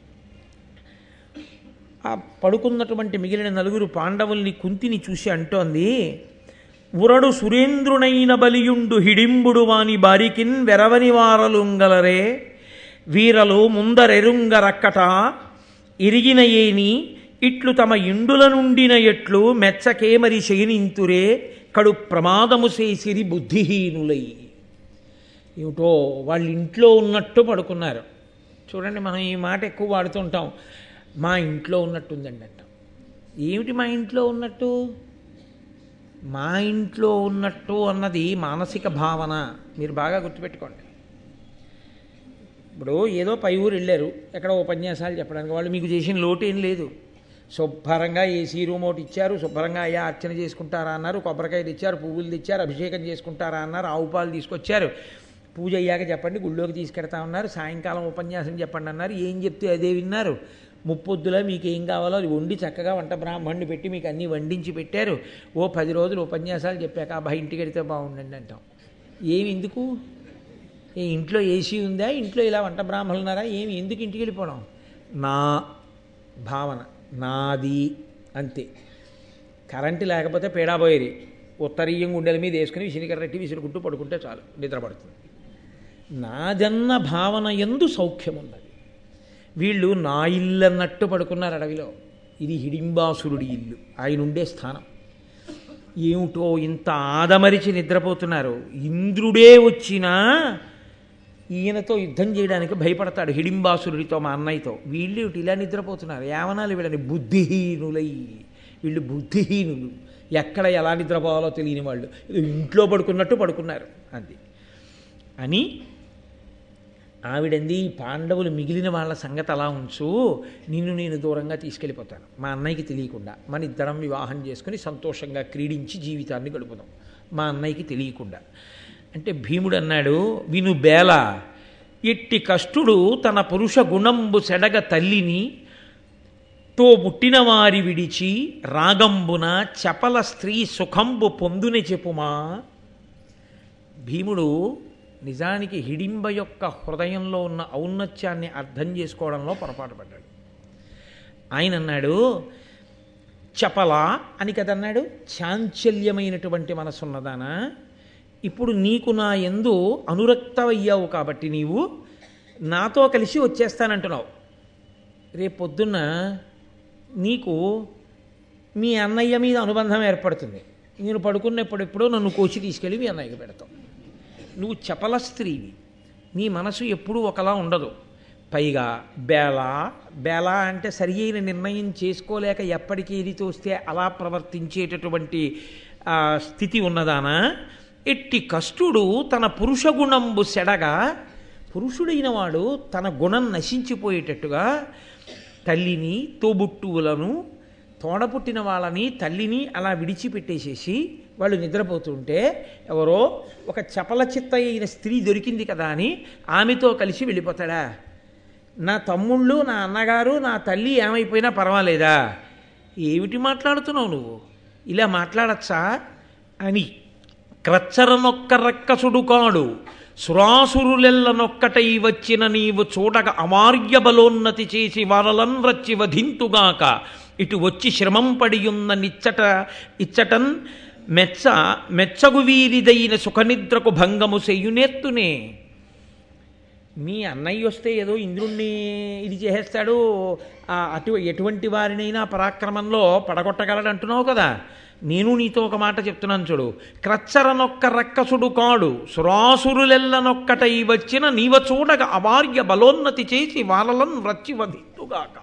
ఆ పడుకున్నటువంటి మిగిలిన నలుగురు పాండవుల్ని కుంతిని చూసి అంటోంది ఉరడు సురేంద్రునైన బలియుండు హిడింబుడు వాని బారికిన్ వెరవని వారలుంగలరే వీరలు ముందరెరుంగరక్కట ఇరిగిన ఏని ఇట్లు తమ ఇండుల నుండిన ఎట్లు మెచ్చకేమరి శయనింతురే కడు ప్రమాదము చేసిరి బుద్ధిహీనులై ఏమిటో వాళ్ళ ఇంట్లో ఉన్నట్టు పడుకున్నారు చూడండి మనం ఈ మాట ఎక్కువ వాడుతుంటాం మా ఇంట్లో ఉన్నట్టుందండి అంటాం ఏమిటి మా ఇంట్లో ఉన్నట్టు మా ఇంట్లో ఉన్నట్టు అన్నది మానసిక భావన మీరు బాగా గుర్తుపెట్టుకోండి ఇప్పుడు ఏదో పై ఊరు వెళ్ళారు ఎక్కడ ఉపన్యాసాలు చెప్పడానికి వాళ్ళు మీకు చేసిన లోటు ఏం లేదు శుభ్రంగా ఏసీ రూమ్ ఒకటి ఇచ్చారు శుభ్రంగా అయ్యా అర్చన చేసుకుంటారా అన్నారు కొబ్బరికాయలు ఇచ్చారు పువ్వులు తెచ్చారు అభిషేకం చేసుకుంటారా అన్నారు ఆవు పాలు తీసుకొచ్చారు పూజ అయ్యాక చెప్పండి గుళ్ళోకి తీసుకెడతా ఉన్నారు సాయంకాలం ఉపన్యాసం చెప్పండి అన్నారు ఏం చెప్తే అదే విన్నారు ముప్పొద్దులా మీకు ఏం కావాలో అది వండి చక్కగా వంట బ్రాహ్మణ్ణి పెట్టి మీకు అన్నీ వండించి పెట్టారు ఓ పది రోజులు ఉపన్యాసాలు చెప్పాక అబ్బాయి ఇంటికి వెడితే బాగుండండి అంటాం ఏమి ఎందుకు ఏ ఇంట్లో ఏసీ ఉందా ఇంట్లో ఇలా వంట బ్రాహ్మణులు ఉన్నారా ఏమి ఎందుకు ఇంటికి వెళ్ళిపోవడం నా భావన నాది అంతే కరెంటు లేకపోతే పేడాపోయేది ఉత్తరీయం గుండెల మీద వేసుకుని విసిరికర్రెట్టి విసురుకుంటూ పడుకుంటే చాలు నిద్రపడుతుంది నాదన్న భావన ఎందు సౌఖ్యం ఉన్నది వీళ్ళు నా ఇల్లు అన్నట్టు పడుకున్నారు అడవిలో ఇది హిడింబాసురుడి ఇల్లు ఆయన ఉండే స్థానం ఏమిటో ఇంత ఆదమరిచి నిద్రపోతున్నారు ఇంద్రుడే వచ్చినా ఈయనతో యుద్ధం చేయడానికి భయపడతాడు హిడింబాసురుడితో మా అన్నయ్యతో వీళ్ళు ఇలా నిద్రపోతున్నారు ఏమనాలి వీళ్ళని బుద్ధిహీనులై వీళ్ళు బుద్ధిహీనులు ఎక్కడ ఎలా నిద్రపోవాలో తెలియని వాళ్ళు ఏదో ఇంట్లో పడుకున్నట్టు పడుకున్నారు అది అని ఆవిడంది పాండవులు మిగిలిన వాళ్ళ సంగతి అలా ఉంచు నిన్ను నేను దూరంగా తీసుకెళ్ళిపోతాను మా అన్నయ్యకి తెలియకుండా మన ఇద్దరం వివాహం చేసుకుని సంతోషంగా క్రీడించి జీవితాన్ని గడుపుదాం మా అన్నయ్యకి తెలియకుండా అంటే భీముడు అన్నాడు విను బేల ఎట్టి కష్టుడు తన పురుష గుణంబు సెడగ తల్లిని తో పుట్టిన వారి విడిచి రాగంబున చపల స్త్రీ సుఖంబు పొందుని చెప్పుమా భీముడు నిజానికి హిడింబ యొక్క హృదయంలో ఉన్న ఔన్నత్యాన్ని అర్థం చేసుకోవడంలో పొరపాటు పడ్డాడు ఆయన అన్నాడు చపల అని కదన్నాడు చాంచల్యమైనటువంటి మనసున్నదానా ఇప్పుడు నీకు నా ఎందు అనురక్తమయ్యావు కాబట్టి నీవు నాతో కలిసి వచ్చేస్తానంటున్నావు రేపు పొద్దున్న నీకు మీ అన్నయ్య మీద అనుబంధం ఏర్పడుతుంది నేను పడుకున్నప్పుడెప్పుడో నన్ను కోచి తీసుకెళ్ళి మీ అన్నయ్యకి పెడతావు నువ్వు చపల స్త్రీవి నీ మనసు ఎప్పుడూ ఒకలా ఉండదు పైగా బేల బేల అంటే సరి అయిన నిర్ణయం చేసుకోలేక ఎప్పటికీ ఏది తోస్తే అలా ప్రవర్తించేటటువంటి ఆ, స్థితి ఉన్నదానా ఎట్టి కష్టుడు తన పురుష గుణంబు సెడగా పురుషుడైన వాడు తన గుణం నశించిపోయేటట్టుగా తల్లిని తోబుట్టువులను తోడపుట్టిన వాళ్ళని తల్లిని అలా విడిచిపెట్టేసేసి వాళ్ళు నిద్రపోతుంటే ఎవరో ఒక చపల చిత్త అయిన స్త్రీ దొరికింది కదా అని ఆమెతో కలిసి వెళ్ళిపోతాడా నా తమ్ముళ్ళు నా అన్నగారు నా తల్లి ఏమైపోయినా పర్వాలేదా ఏమిటి మాట్లాడుతున్నావు నువ్వు ఇలా మాట్లాడచ్చా అని క్రచ్చరనొక్క రక్కసుడు కాడు సురాసురులెల్లనొక్కటై వచ్చిన నీవు చూడక అమార్య బలోన్నతి చేసి వారలన్ రచ్చి వధింతుగాక ఇటు వచ్చి శ్రమం పడియున్న నిచ్చట ఇచ్చటన్ మెచ్చ మెచ్చగు వీరిదైన సుఖనిద్రకు భంగము చెయ్యునేత్తునే మీ అన్నయ్య వస్తే ఏదో ఇంద్రుణ్ణి ఇది చేసేస్తాడు ఆ అటు ఎటువంటి వారినైనా పరాక్రమంలో పడగొట్టగలడు అంటున్నావు కదా నేను నీతో ఒక మాట చెప్తున్నాను చూడు క్రచ్చరనొక్క రక్కసుడు కాడు సురాసురులెల్లనొక్కటై వచ్చిన నీవ చూడగా అవార్య బలోన్నతి చేసి వాళ్ళలను రచ్చి వధిత్తుగాక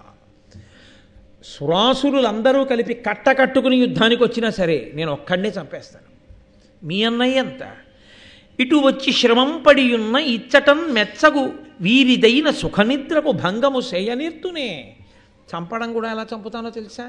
సురాసురులందరూ కలిపి కట్ట కట్టుకుని యుద్ధానికి వచ్చినా సరే నేను ఒక్కడే చంపేస్తాను మీ అన్నయ్య ఎంత ఇటు వచ్చి శ్రమం పడి ఉన్న ఇచ్చటం మెచ్చగు వీరిదైన సుఖనిద్రకు భంగము చేయనిర్తునే చంపడం కూడా ఎలా చంపుతానో తెలుసా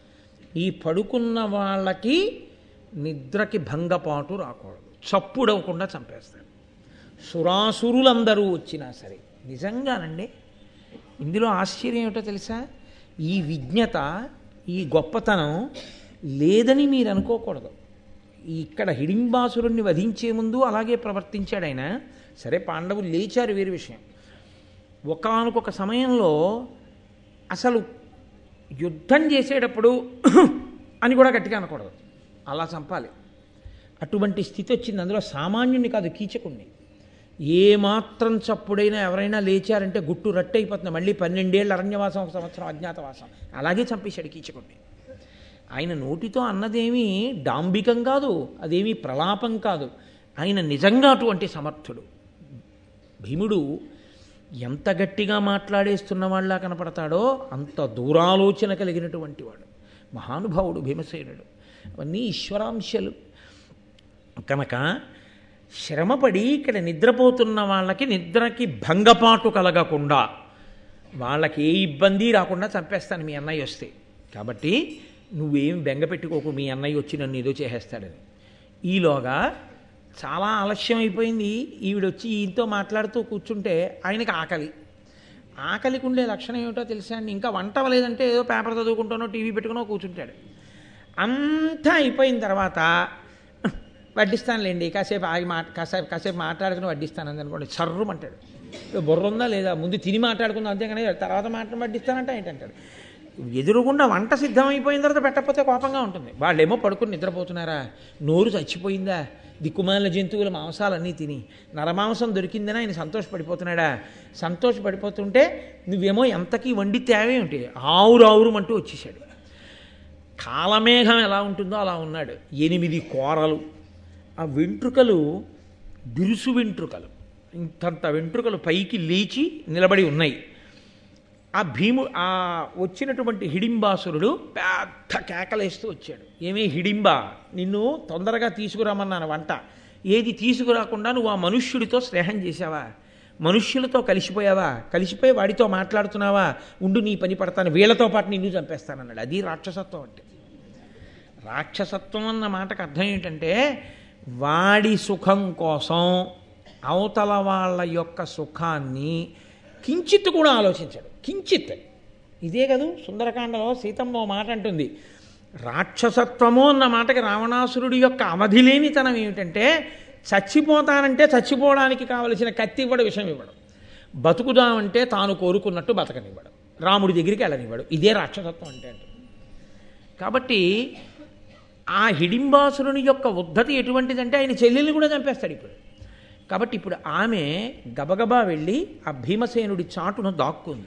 ఈ పడుకున్న వాళ్ళకి నిద్రకి భంగపాటు రాకూడదు చప్పుడవకుండా చంపేస్తాను సురాసురులందరూ వచ్చినా సరే నిజంగానండి ఇందులో ఆశ్చర్యం ఏమిటో తెలుసా ఈ విజ్ఞత ఈ గొప్పతనం లేదని మీరు అనుకోకూడదు ఇక్కడ హిడింబాసురుణ్ణి వధించే ముందు అలాగే ప్రవర్తించాడు ఆయన సరే పాండవులు లేచారు వేరు విషయం ఒకానొక సమయంలో అసలు యుద్ధం చేసేటప్పుడు అని కూడా గట్టిగా అనకూడదు అలా చంపాలి అటువంటి స్థితి వచ్చింది అందులో సామాన్యుని కాదు కీచకుణ్ణి ఏమాత్రం చప్పుడైనా ఎవరైనా లేచారంటే గుట్టు రట్టయిపోతుంది మళ్ళీ పన్నెండేళ్ళు అరణ్యవాసం ఒక సంవత్సరం అజ్ఞాతవాసం అలాగే చంపేశాడు కీచకుణ్ణి ఆయన నోటితో అన్నదేమీ డాంబికం కాదు అదేమీ ప్రలాపం కాదు ఆయన నిజంగా అటువంటి సమర్థుడు భీముడు ఎంత గట్టిగా మాట్లాడేస్తున్న వాళ్ళ కనపడతాడో అంత దూరాలోచన కలిగినటువంటి వాడు మహానుభావుడు భీమసేనుడు అవన్నీ ఈశ్వరాంశలు కనుక శ్రమపడి ఇక్కడ నిద్రపోతున్న వాళ్ళకి నిద్రకి భంగపాటు కలగకుండా వాళ్ళకి ఏ ఇబ్బంది రాకుండా చంపేస్తాను మీ అన్నయ్య వస్తే కాబట్టి నువ్వేం బెంగ పెట్టుకోకు మీ అన్నయ్య వచ్చి నన్ను ఏదో చేసేస్తాడని ఈలోగా చాలా ఆలస్యం అయిపోయింది ఈవిడొచ్చి ఈయనతో మాట్లాడుతూ కూర్చుంటే ఆయనకి ఆకలి ఆకలికి ఉండే లక్షణం ఏమిటో తెలుసా అండి ఇంకా వంట లేదంటే ఏదో పేపర్ చదువుకుంటానో టీవీ పెట్టుకునో కూర్చుంటాడు అంతా అయిపోయిన తర్వాత వడ్డిస్తానులేండి కాసేపు ఆగి మాట కాసేపు కాసేపు మాట్లాడుకుని వడ్డిస్తాను అనుకోండి సర్రుమంటాడు బుర్ర ఉందా లేదా ముందు తిని మాట్లాడుకుందాం అంతేగాని తర్వాత మాట వడ్డిస్తానంట ఏంటంటాడు ఎదురుగుండా వంట సిద్ధమైపోయిన తర్వాత పెట్టకపోతే కోపంగా ఉంటుంది వాళ్ళేమో పడుకుని నిద్రపోతున్నారా నోరు చచ్చిపోయిందా దిక్కుమాలిన జంతువుల మాంసాలన్నీ తిని నరమాంసం దొరికిందని ఆయన సంతోషపడిపోతున్నాడా సంతోషపడిపోతుంటే నువ్వేమో ఎంతకీ వండి తేవే ఉంటే ఆవురు ఆవురుమంటూ వచ్చేసాడు కాలమేఘం ఎలా ఉంటుందో అలా ఉన్నాడు ఎనిమిది కోరలు ఆ వెంట్రుకలు బిరుసు వెంట్రుకలు ఇంతంత వెంట్రుకలు పైకి లేచి నిలబడి ఉన్నాయి ఆ భీము ఆ వచ్చినటువంటి హిడింబాసురుడు పెద్ద కేకలేస్తూ వచ్చాడు ఏమీ హిడింబ నిన్ను తొందరగా తీసుకురామన్నాను వంట ఏది తీసుకురాకుండా నువ్వు ఆ మనుష్యుడితో స్నేహం చేశావా మనుష్యులతో కలిసిపోయావా కలిసిపోయి వాడితో మాట్లాడుతున్నావా ఉండు నీ పని పడతాను వీళ్ళతో పాటు నిన్ను చంపేస్తానన్నాడు అది రాక్షసత్వం అంటే రాక్షసత్వం అన్న మాటకు అర్థం ఏంటంటే వాడి సుఖం కోసం అవతల వాళ్ళ యొక్క సుఖాన్ని కించిత్ కూడా ఆలోచించాడు కించిత్ ఇదే కదూ సుందరకాండలో సీతమ్మ ఓ మాట అంటుంది రాక్షసత్వము అన్న మాటకి రావణాసురుడి యొక్క అవధి లేనితనం ఏమిటంటే చచ్చిపోతానంటే చచ్చిపోవడానికి కావలసిన కత్తి ఇవ్వడం విషయం ఇవ్వడం బతుకుదామంటే తాను కోరుకున్నట్టు బతకనివ్వడం రాముడి దగ్గరికి వెళ్ళనివ్వడు ఇదే రాక్షసత్వం అంటే అంటే కాబట్టి ఆ హిడింబాసురుని యొక్క ఉద్ధతి ఎటువంటిదంటే ఆయన చెల్లెల్ని కూడా చంపేస్తాడు ఇప్పుడు కాబట్టి ఇప్పుడు ఆమె గబగబా వెళ్ళి ఆ భీమసేనుడి చాటును దాక్కుంది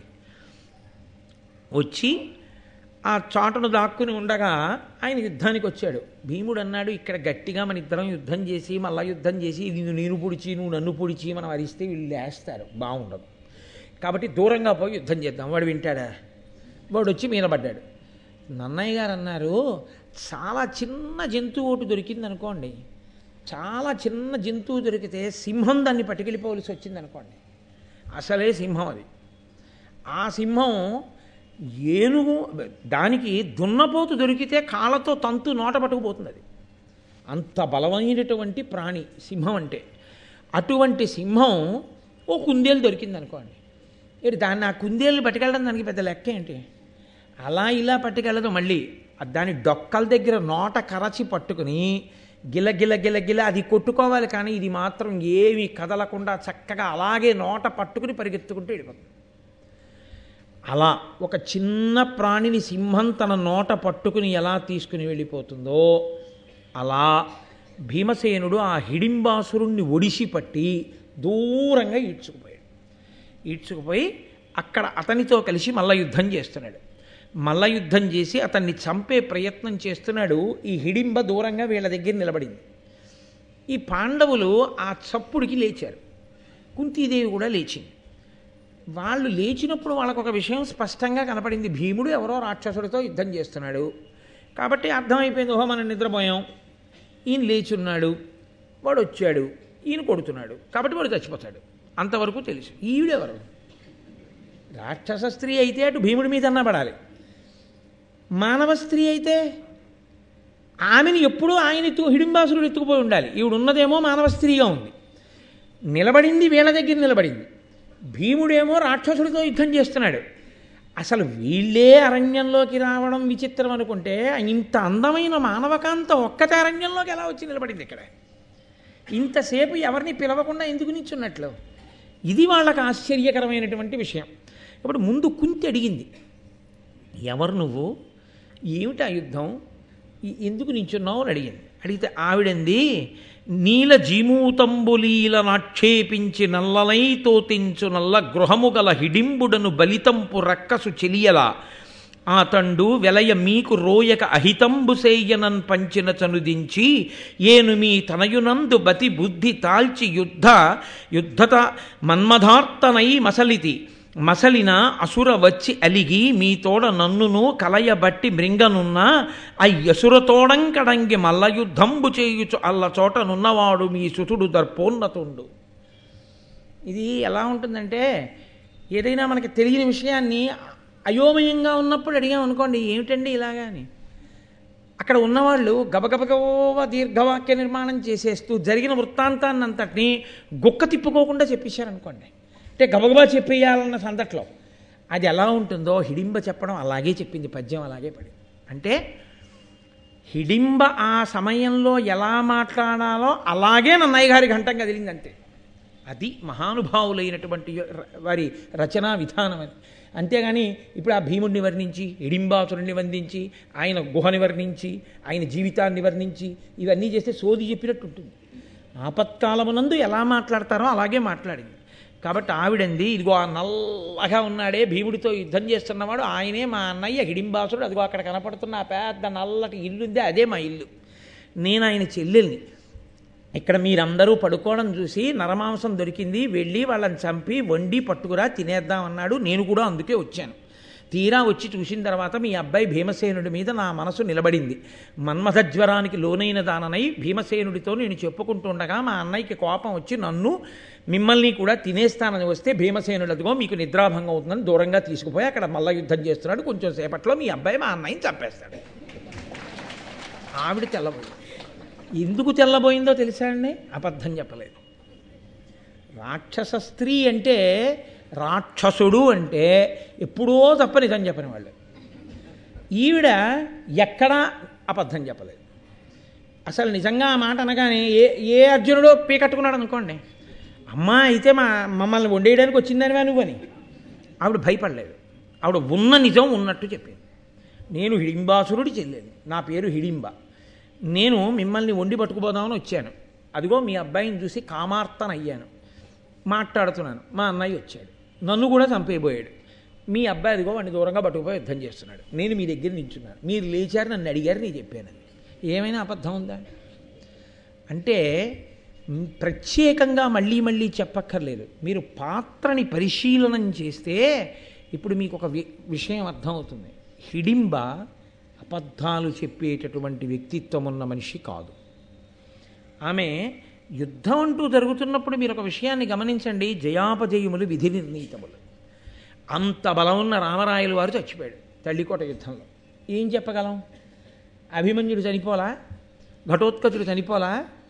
వచ్చి ఆ చాటును దాక్కుని ఉండగా ఆయన యుద్ధానికి వచ్చాడు భీముడు అన్నాడు ఇక్కడ గట్టిగా మన ఇద్దరం యుద్ధం చేసి మళ్ళా యుద్ధం చేసి ఇది నేను పొడిచి నువ్వు నన్ను పొడిచి మనం అరిస్తే వీళ్ళు లేస్తారు బాగుండదు కాబట్టి దూరంగా పోయి యుద్ధం చేద్దాం వాడు వింటాడా వాడు వచ్చి మీనబడ్డాడు నన్నయ్య గారు అన్నారు చాలా చిన్న జంతువు ఒకటి దొరికింది అనుకోండి చాలా చిన్న జంతువు దొరికితే సింహం దాన్ని పట్టుకెళ్ళిపోవలసి వచ్చింది అనుకోండి అసలే సింహం అది ఆ సింహం ఏనుగు దానికి దున్నపోతు దొరికితే కాళ్ళతో తంతు నోట పట్టుకుపోతుంది అది అంత బలమైనటువంటి ప్రాణి సింహం అంటే అటువంటి సింహం ఓ కుందేలు దొరికింది అనుకోండి ఏంటి దాన్ని ఆ కుందేలు పట్టుకెళ్ళడం దానికి పెద్ద లెక్క ఏంటి అలా ఇలా పట్టుకెళ్ళదు మళ్ళీ దాని డొక్కల దగ్గర నోట కరచి పట్టుకుని గిల గిల గిల గిల అది కొట్టుకోవాలి కానీ ఇది మాత్రం ఏమీ కదలకుండా చక్కగా అలాగే నోట పట్టుకుని పరిగెత్తుకుంటూ వెళ్ళిపోతుంది అలా ఒక చిన్న ప్రాణిని సింహం తన నోట పట్టుకుని ఎలా తీసుకుని వెళ్ళిపోతుందో అలా భీమసేనుడు ఆ హిడింబాసురుణ్ణి ఒడిసి పట్టి దూరంగా ఈడ్చుకుపోయాడు ఈడ్చుకుపోయి అక్కడ అతనితో కలిసి మల్ల యుద్ధం చేస్తున్నాడు మల్ల యుద్ధం చేసి అతన్ని చంపే ప్రయత్నం చేస్తున్నాడు ఈ హిడింబ దూరంగా వీళ్ళ దగ్గర నిలబడింది ఈ పాండవులు ఆ చప్పుడికి లేచారు కుంతీదేవి కూడా లేచింది వాళ్ళు లేచినప్పుడు వాళ్ళకు ఒక విషయం స్పష్టంగా కనపడింది భీముడు ఎవరో రాక్షసుడితో యుద్ధం చేస్తున్నాడు కాబట్టి అర్థమైపోయింది ఓహో మనం నిద్రపోయాం ఈయన లేచున్నాడు వాడు వచ్చాడు ఈయన కొడుతున్నాడు కాబట్టి వాడు చచ్చిపోతాడు అంతవరకు తెలుసు ఈవిడెవరు రాక్షస స్త్రీ అయితే అటు భీముడి మీద అన్నా పడాలి మానవ స్త్రీ అయితే ఆమెను ఎప్పుడూ ఆయనతో హిడింబాసురుడు ఎత్తుకుపోయి ఉండాలి ఈవిడ ఉన్నదేమో మానవ స్త్రీగా ఉంది నిలబడింది వీళ్ళ దగ్గర నిలబడింది భీముడేమో రాక్షసుడితో యుద్ధం చేస్తున్నాడు అసలు వీళ్ళే అరణ్యంలోకి రావడం విచిత్రం అనుకుంటే ఇంత అందమైన మానవకాంత ఒక్కతే అరణ్యంలోకి ఎలా వచ్చి నిలబడింది ఇక్కడ ఇంతసేపు ఎవరిని పిలవకుండా ఎందుకు నిల్చున్నట్లు ఇది వాళ్ళకి ఆశ్చర్యకరమైనటువంటి విషయం ఇప్పుడు ముందు కుంతి అడిగింది ఎవరు నువ్వు ఏమిటి ఆ యుద్ధం ఈ- ఎందుకు నించున్నావు అని అడిగింది అడిగితే ఆవిడంది నీల జీమూతంబులీల నాక్షేపించి నల్లలై తోతించు నల్ల గృహము గల హిడింబుడను బలితంపు రక్కసు చెలియల ఆతండు వెలయ మీకు రోయక అహితంబు సేయనన్ పంచిన చనుదించి ఏను మీ తనయునందు బతి బుద్ధి తాల్చి యుద్ధ యుద్ధత మన్మధార్తనై మసలితి మసలిన అసుర వచ్చి అలిగి మీ తోడ నన్నును కలయబట్టి మృంగనున్న అయ్యసురతోడం కడంగి మల్ల యుద్ధంబు చేయుచు అల్ల చోటనున్నవాడు మీ సుతుడు దర్పోన్నతుండు ఇది ఎలా ఉంటుందంటే ఏదైనా మనకి తెలియని విషయాన్ని అయోమయంగా ఉన్నప్పుడు అడిగాం అనుకోండి ఏమిటండి ఇలాగా అని అక్కడ ఉన్నవాళ్ళు గబగబగబ దీర్ఘవాక్య నిర్మాణం చేసేస్తూ జరిగిన వృత్తాంతాన్ని అంతటిని గుక్క తిప్పుకోకుండా చెప్పేశారనుకోండి అంటే గబగబా చెప్పేయాలన్న సందట్లో అది ఎలా ఉంటుందో హిడింబ చెప్పడం అలాగే చెప్పింది పద్యం అలాగే పడింది అంటే హిడింబ ఆ సమయంలో ఎలా మాట్లాడాలో అలాగే నన్నయ్య గారి ఘంటం కదిలింది అంతే అది మహానుభావులైనటువంటి ర- వారి రచనా విధానం అది అంతేగాని ఇప్పుడు ఆ భీముడిని వర్ణించి హిడింబాసురుణ్ణి వందించి ఆయన గుహని వర్ణించి ఆయన జీవితాన్ని వర్ణించి ఇవన్నీ చేస్తే సోది చెప్పినట్టు ఉంటుంది ఆపత్కాలమునందు ఎలా మాట్లాడతారో అలాగే మాట్లాడింది కాబట్టి ఆవిడంది ఇదిగో ఆ నల్లగా ఉన్నాడే భీముడితో యుద్ధం చేస్తున్నవాడు ఆయనే మా అన్నయ్య హిడింబాసుడు అదిగో అక్కడ కనపడుతున్న ఆ పెద్ద నల్లటి ఇల్లుందే అదే మా ఇల్లు నేను ఆయన చెల్లెల్ని ఇక్కడ మీరందరూ పడుకోవడం చూసి నరమాంసం దొరికింది వెళ్ళి వాళ్ళని చంపి వండి పట్టుకురా తినేద్దాం అన్నాడు నేను కూడా అందుకే వచ్చాను తీరా వచ్చి చూసిన తర్వాత మీ అబ్బాయి భీమసేనుడి మీద నా మనసు నిలబడింది మన్మథ జ్వరానికి లోనైన దాననై భీమసేనుడితో నేను చెప్పుకుంటుండగా మా అన్నయ్యకి కోపం వచ్చి నన్ను మిమ్మల్ని కూడా తినేస్తానని వస్తే భీమసేనుడు అదిగో మీకు నిద్రాభంగం అవుతుందని దూరంగా తీసుకుపోయి అక్కడ మల్ల యుద్ధం చేస్తున్నాడు కొంచెం సేపట్లో మీ అబ్బాయి మా అన్నయ్యని చంపేస్తాడు ఆవిడ తెల్లబోయింది ఎందుకు తెల్లబోయిందో తెలుసా అండి అబద్ధం చెప్పలేదు రాక్షస స్త్రీ అంటే రాక్షసుడు అంటే ఎప్పుడో తప్ప నిజం చెప్పని వాళ్ళు ఈవిడ ఎక్కడా అబద్ధం చెప్పలేదు అసలు నిజంగా ఆ మాట అనగానే ఏ ఏ అర్జునుడో పీకట్టుకున్నాడు అనుకోండి అమ్మా అయితే మా మమ్మల్ని వండేయడానికి వచ్చిందని నువ్వని ఆవిడ భయపడలేదు ఆవిడ ఉన్న నిజం ఉన్నట్టు చెప్పింది నేను హిడింబాసురుడి చెల్లెలు నా పేరు హిడింబ నేను మిమ్మల్ని వండి పట్టుకుపోదామని వచ్చాను అదిగో మీ అబ్బాయిని చూసి కామార్తనయ్యాను మాట్లాడుతున్నాను మా అన్నయ్య వచ్చాడు నన్ను కూడా చంపేయబోయాడు మీ అబ్బాయి అదిగో వాడిని దూరంగా పట్టుకుపోయి యుద్ధం చేస్తున్నాడు నేను మీ దగ్గర నించున్నాను మీరు లేచారు నన్ను అడిగారు నేను చెప్పాను అది ఏమైనా అబద్ధం ఉందా అంటే మ్, ప్రత్యేకంగా మళ్ళీ మళ్ళీ చెప్పక్కర్లేదు మీరు పాత్రని పరిశీలనం చేస్తే ఇప్పుడు మీకు ఒక వి- విషయం అర్థమవుతుంది హిడింబ అబద్ధాలు చెప్పేటటువంటి వ్యక్తిత్వం ఉన్న మనిషి కాదు ఆమె యుద్ధం అంటూ జరుగుతున్నప్పుడు మీరు ఒక విషయాన్ని గమనించండి జయాపజయములు విధి నిర్ణీతములు అంత బలం ఉన్న రామరాయలు వారు చచ్చిపోయాడు తల్లికోట యుద్ధంలో ఏం చెప్పగలం అభిమన్యుడు చనిపోలా ఘటోత్కచుడు చనిపోలా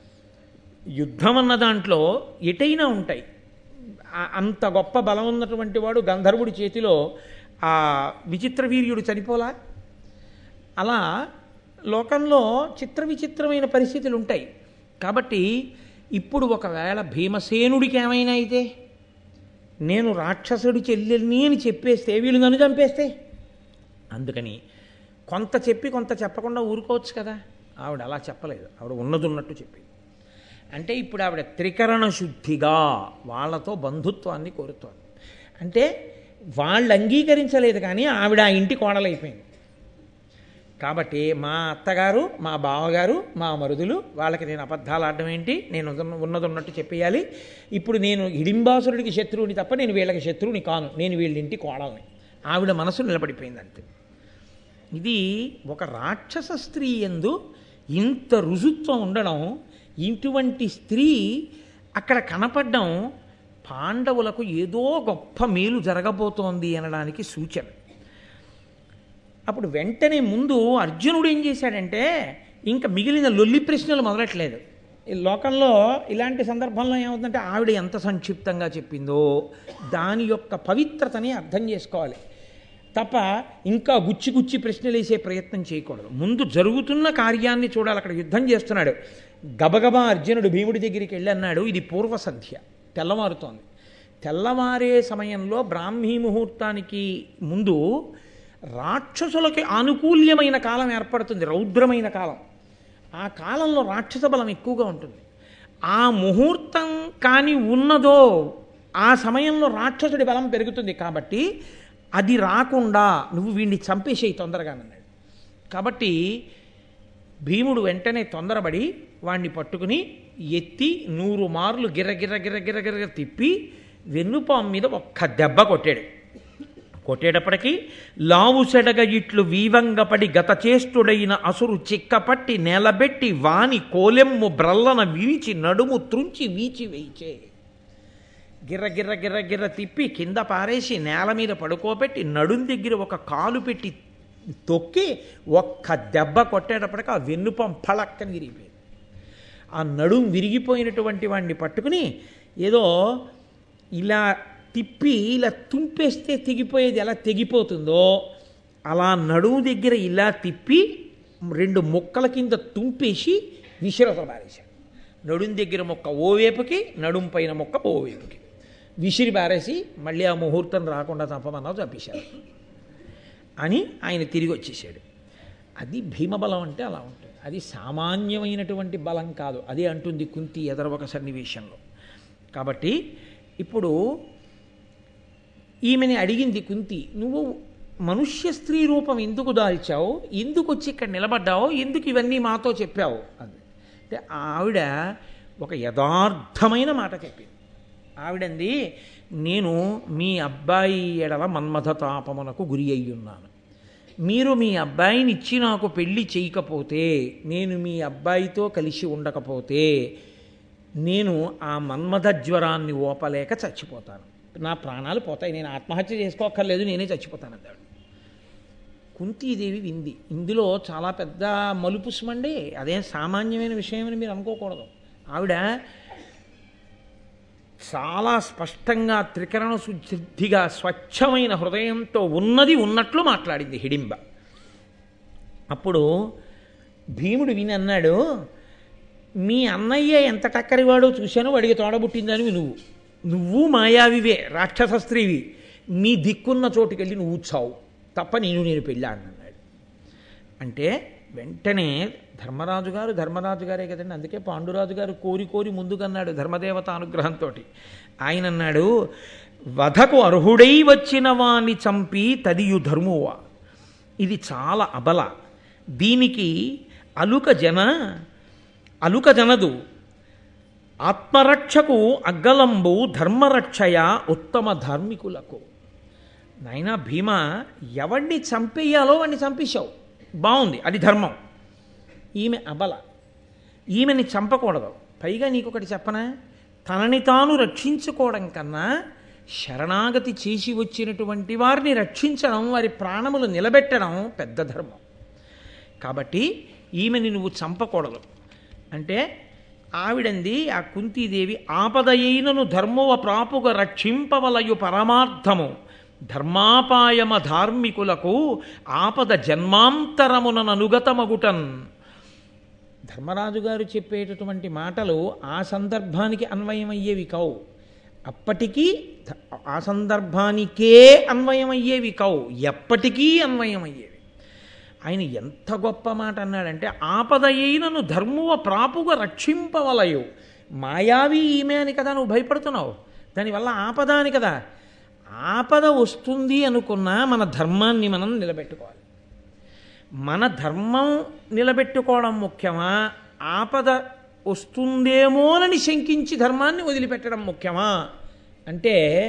యుద్ధం అన్న దాంట్లో ఎటైనా ఉంటాయి ఆ- అంత గొప్ప బలం ఉన్నటువంటి వాడు గంధర్వుడి చేతిలో ఆ విచిత్ర వీర్యుడు చనిపోలా అలా లోకంలో చిత్ర విచిత్రమైన పరిస్థితులు ఉంటాయి కాబట్టి ఇప్పుడు ఒకవేళ భీమసేనుడికి ఏమైనా అయితే నేను రాక్షసుడి చెల్లెల్ని అని చెప్పేస్తే వీళ్ళు నన్ను చంపేస్తే అందుకని కొంత చెప్పి కొంత చెప్పకుండా ఊరుకోవచ్చు కదా ఆవిడ అలా చెప్పలేదు ఆవిడ ఉన్నది ఉన్నట్టు చెప్పింది అంటే ఇప్పుడు ఆవిడ త్రికరణ శుద్ధిగా వాళ్ళతో బంధుత్వాన్ని కోరుతోంది అంటే వాళ్ళు అంగీకరించలేదు కానీ ఆవిడ ఆ ఇంటి కోడలైపోయింది కాబట్టి మా అత్తగారు మా బావగారు మా మరుదులు వాళ్ళకి నేను అబద్ధాలు ఆడడం ఏంటి నేను ఉన్న- ఉన్నది ఉన్నట్టు చెప్పేయాలి ఇప్పుడు నేను హిడింబాసురుడికి శత్రువుని తప్ప నేను వీళ్ళకి శత్రువుని కాను నేను వీళ్ళ ఇంటి కోడల్ని ఆవిడ మనసు నిలబడిపోయింది అంతే ఇది ఒక రాక్షస స్త్రీ ఎందు ఇంత రుజుత్వం ఉండడం ఇటువంటి స్త్రీ అక్కడ కనపడడం పాండవులకు ఏదో గొప్ప మేలు జరగబోతోంది అనడానికి సూచన అప్పుడు వెంటనే ముందు అర్జునుడు ఏం చేశాడంటే ఇంకా మిగిలిన లొల్లి ప్రశ్నలు మొదలట్లేదు ఈ లోకంలో ఇలాంటి సందర్భంలో ఏమవుతుందంటే ఆవిడ ఎంత సంక్షిప్తంగా చెప్పిందో దాని యొక్క పవిత్రతని అర్థం చేసుకోవాలి తప్ప ఇంకా గుచ్చి గుచ్చి ప్రశ్నలు వేసే ప్రయత్నం చేయకూడదు ముందు జరుగుతున్న కార్యాన్ని చూడాలి అక్కడ యుద్ధం చేస్తున్నాడు గబగబా అర్జునుడు భీముడి దగ్గరికి వెళ్ళి అన్నాడు ఇది పూర్వ సంధ్య తెల్లవారుతోంది తెల్లవారే సమయంలో బ్రాహ్మీ ముహూర్తానికి ముందు రాక్షసులకి ఆనుకూల్యమైన కాలం ఏర్పడుతుంది రౌద్రమైన కాలం ఆ కాలంలో రాక్షస బలం ఎక్కువగా ఉంటుంది ఆ ముహూర్తం కానీ ఉన్నదో ఆ సమయంలో రాక్షసుడి బలం పెరుగుతుంది కాబట్టి అది రాకుండా నువ్వు వీడిని చంపేసేయి తొందరగానన్నాడు కాబట్టి భీముడు వెంటనే తొందరపడి వాణ్ణి పట్టుకుని ఎత్తి నూరు మార్లు గిర్ర గిర్ర గిర్ర గిర్ర గిర్ర తిప్పి వెన్నుపాము మీద ఒక్క దెబ్బ కొట్టాడు కొట్టేటప్పటికి లావు సెడగ ఇట్లు వీవంగపడి గతచేష్టుడైన అసురు చిక్కపట్టి నేలబెట్టి వాని కోలెమ్ము బ్రల్లన వీచి నడుము త్రుంచి వీచి వేయిచే గిర్ర గిర్ర గిర్ర గిర్ర తిప్పి కింద పారేసి నేల మీద పడుకోబెట్టి నడుం దగ్గర ఒక కాలు పెట్టి తొక్కి ఒక్క దెబ్బ కొట్టేటప్పటికి ఆ వెన్నుపం ఫళక్కని విరిగిపోయింది ఆ నడుం విరిగిపోయినటువంటి వాడిని పట్టుకుని ఏదో ఇలా తిప్పి ఇలా తుంపేస్తే తెగిపోయేది ఎలా తెగిపోతుందో అలా నడుము దగ్గర ఇలా తిప్పి రెండు ముక్కల కింద తుంపేసి విసిరతలు పారేశాడు నడుం దగ్గర మొక్క ఓ వైపుకి నడుం పైన మొక్క ఓ వైపుకి విసిరి పారేసి మళ్ళీ ఆ ముహూర్తం రాకుండా చంపమన్నావు చంపేశారు అని ఆయన తిరిగి వచ్చేసాడు అది భీమబలం అంటే అలా ఉంటుంది అది సామాన్యమైనటువంటి బలం కాదు అదే అంటుంది కుంతి ఎదర ఒక సన్నివేశంలో కాబట్టి ఇప్పుడు ఈమెని అడిగింది కుంతి నువ్వు మనుష్య స్త్రీ రూపం ఎందుకు దాల్చావు ఎందుకు వచ్చి ఇక్కడ నిలబడ్డావు ఎందుకు ఇవన్నీ మాతో చెప్పావు అది అంటే ఆవిడ ఒక యథార్థమైన మాట చెప్పింది ఆవిడంది నేను మీ అబ్బాయి ఎడల మన్మథ తాపమునకు గురి అయ్యున్నాను మీరు మీ అబ్బాయిని ఇచ్చి నాకు పెళ్లి చేయకపోతే నేను మీ అబ్బాయితో కలిసి ఉండకపోతే నేను ఆ మన్మథ జ్వరాన్ని ఓపలేక చచ్చిపోతాను నా ప్రాణాలు పోతాయి నేను ఆత్మహత్య చేసుకోక్కర్లేదు నేనే చచ్చిపోతాను అన్నాడు కుంతీదేవి వింది ఇందులో చాలా పెద్ద మలుపు సుమండి అదేం సామాన్యమైన విషయమని మీరు అనుకోకూడదు ఆవిడ చాలా స్పష్టంగా త్రికరణ శుద్ధిగా స్వచ్ఛమైన హృదయంతో ఉన్నది ఉన్నట్లు మాట్లాడింది హిడింబ అప్పుడు భీముడు విని అన్నాడు మీ అన్నయ్య ఎంత టక్కరివాడో చూశాను వాడికి తోడబుట్టిందని నువ్వు నువ్వు మాయావివే రాక్షస స్త్రీవి నీ దిక్కున్న చోటుకెళ్ళి నువ్వు చావు తప్ప నేను నేను పెళ్ళాడని అన్నాడు అంటే వెంటనే ధర్మరాజు గారు ధర్మరాజు గారే కదండి అందుకే పాండురాజు గారు కోరి కోరి ముందుకన్నాడు ధర్మదేవత అనుగ్రహంతో ఆయన అన్నాడు వధకు అర్హుడై వచ్చిన వాణ్ణి చంపి తదియు ధర్మువా ఇది చాలా అబల దీనికి అలుక జన అలుక జనదు ఆత్మరక్షకు అగ్గలంబు ధర్మరక్షయ ఉత్తమ ధార్మికులకు నాయనా భీమ ఎవడిని చంపేయాలో వాడిని చంపేశావు బాగుంది అది ధర్మం ఈమె అబల ఈమెని చంపకూడదు పైగా నీకొకటి చెప్పనా తనని తాను రక్షించుకోవడం కన్నా శరణాగతి చేసి వచ్చినటువంటి వారిని రక్షించడం వారి ప్రాణములు నిలబెట్టడం పెద్ద ధర్మం కాబట్టి ఈమెని నువ్వు చంపకూడదు అంటే ఆవిడంది ఆ కుంతీదేవి ఆపదయైనను ధర్మవ ప్రాపుగ రక్షింపవలయు పరమార్థము ధర్మాపాయమ ధార్మికులకు ఆపద జన్మాంతరమున అనుగతమగుటన్ ధర్మరాజు గారు చెప్పేటటువంటి మాటలు ఆ సందర్భానికి అన్వయమయ్యేవి కావు అప్పటికీ ధ- ఆ సందర్భానికే అన్వయమయ్యేవి కావు ఎప్పటికీ అన్వయమయ్యేవి ఆయన ఎంత గొప్ప మాట అన్నాడంటే ఆపదయైనను ధర్మువ ప్రాపుగా రక్షింపవలయు మాయావి ఈమె అని కదా నువ్వు భయపడుతున్నావు దానివల్ల ఆపద అని కదా ఆపద వస్తుంది అనుకున్నా మన ధర్మాన్ని మనం నిలబెట్టుకోవాలి మన ధర్మం నిలబెట్టుకోవడం ముఖ్యమా ఆపద వస్తుందేమోనని శంకించి ధర్మాన్ని వదిలిపెట్టడం ముఖ్యమా అంటే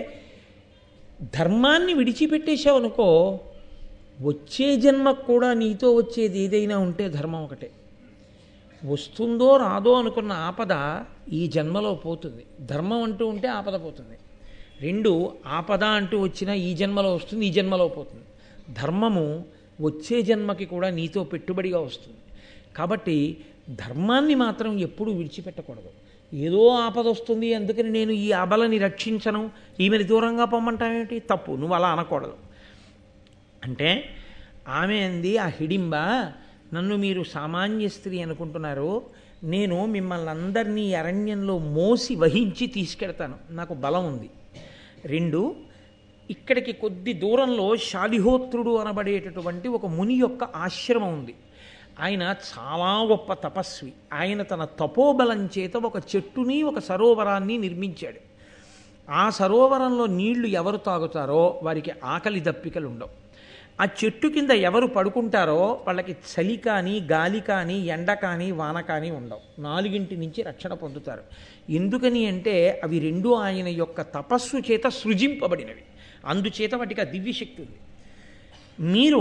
ధర్మాన్ని విడిచిపెట్టేశావు అనుకో వచ్చే జన్మకు కూడా నీతో వచ్చేది ఏదైనా ఉంటే ధర్మం ఒకటే వస్తుందో రాదో అనుకున్న ఆపద ఈ జన్మలో పోతుంది ధర్మం అంటూ ఉంటే ఆపద పోతుంది రెండు ఆపద అంటూ వచ్చినా ఈ జన్మలో వస్తుంది ఈ జన్మలో పోతుంది ధర్మము వచ్చే జన్మకి కూడా నీతో పెట్టుబడిగా వస్తుంది కాబట్టి ధర్మాన్ని మాత్రం ఎప్పుడూ విడిచిపెట్టకూడదు ఏదో ఆపద వస్తుంది అందుకని నేను ఈ అబలని రక్షించను ఈమెని దూరంగా పొమ్మంటావేమిటి తప్పు నువ్వు అలా అనకూడదు అంటే ఆమె అంది ఆ హిడింబ నన్ను మీరు సామాన్య స్త్రీ అనుకుంటున్నారు నేను మిమ్మల్ని అందరినీ ఈ అరణ్యంలో మోసి వహించి తీసుకెడతాను నాకు బలం ఉంది రెండు ఇక్కడికి కొద్ది దూరంలో శాలిహోత్రుడు అనబడేటటువంటి ఒక ముని యొక్క ఆశ్రమం ఉంది ఆయన చాలా గొప్ప తపస్వి ఆయన తన తపోబలం చేత ఒక చెట్టుని ఒక సరోవరాన్ని నిర్మించాడు ఆ సరోవరంలో నీళ్లు ఎవరు తాగుతారో వారికి ఆకలి దప్పికలు ఉండవు ఆ చెట్టు కింద ఎవరు పడుకుంటారో వాళ్ళకి చలి కానీ గాలి కానీ ఎండ కానీ వాన కానీ ఉండవు నాలుగింటి నుంచి రక్షణ పొందుతారు ఎందుకని అంటే అవి రెండు ఆయన యొక్క తపస్సు చేత సృజింపబడినవి అందుచేత వాటికి ఆ దివ్యశక్తి ఉంది మీరు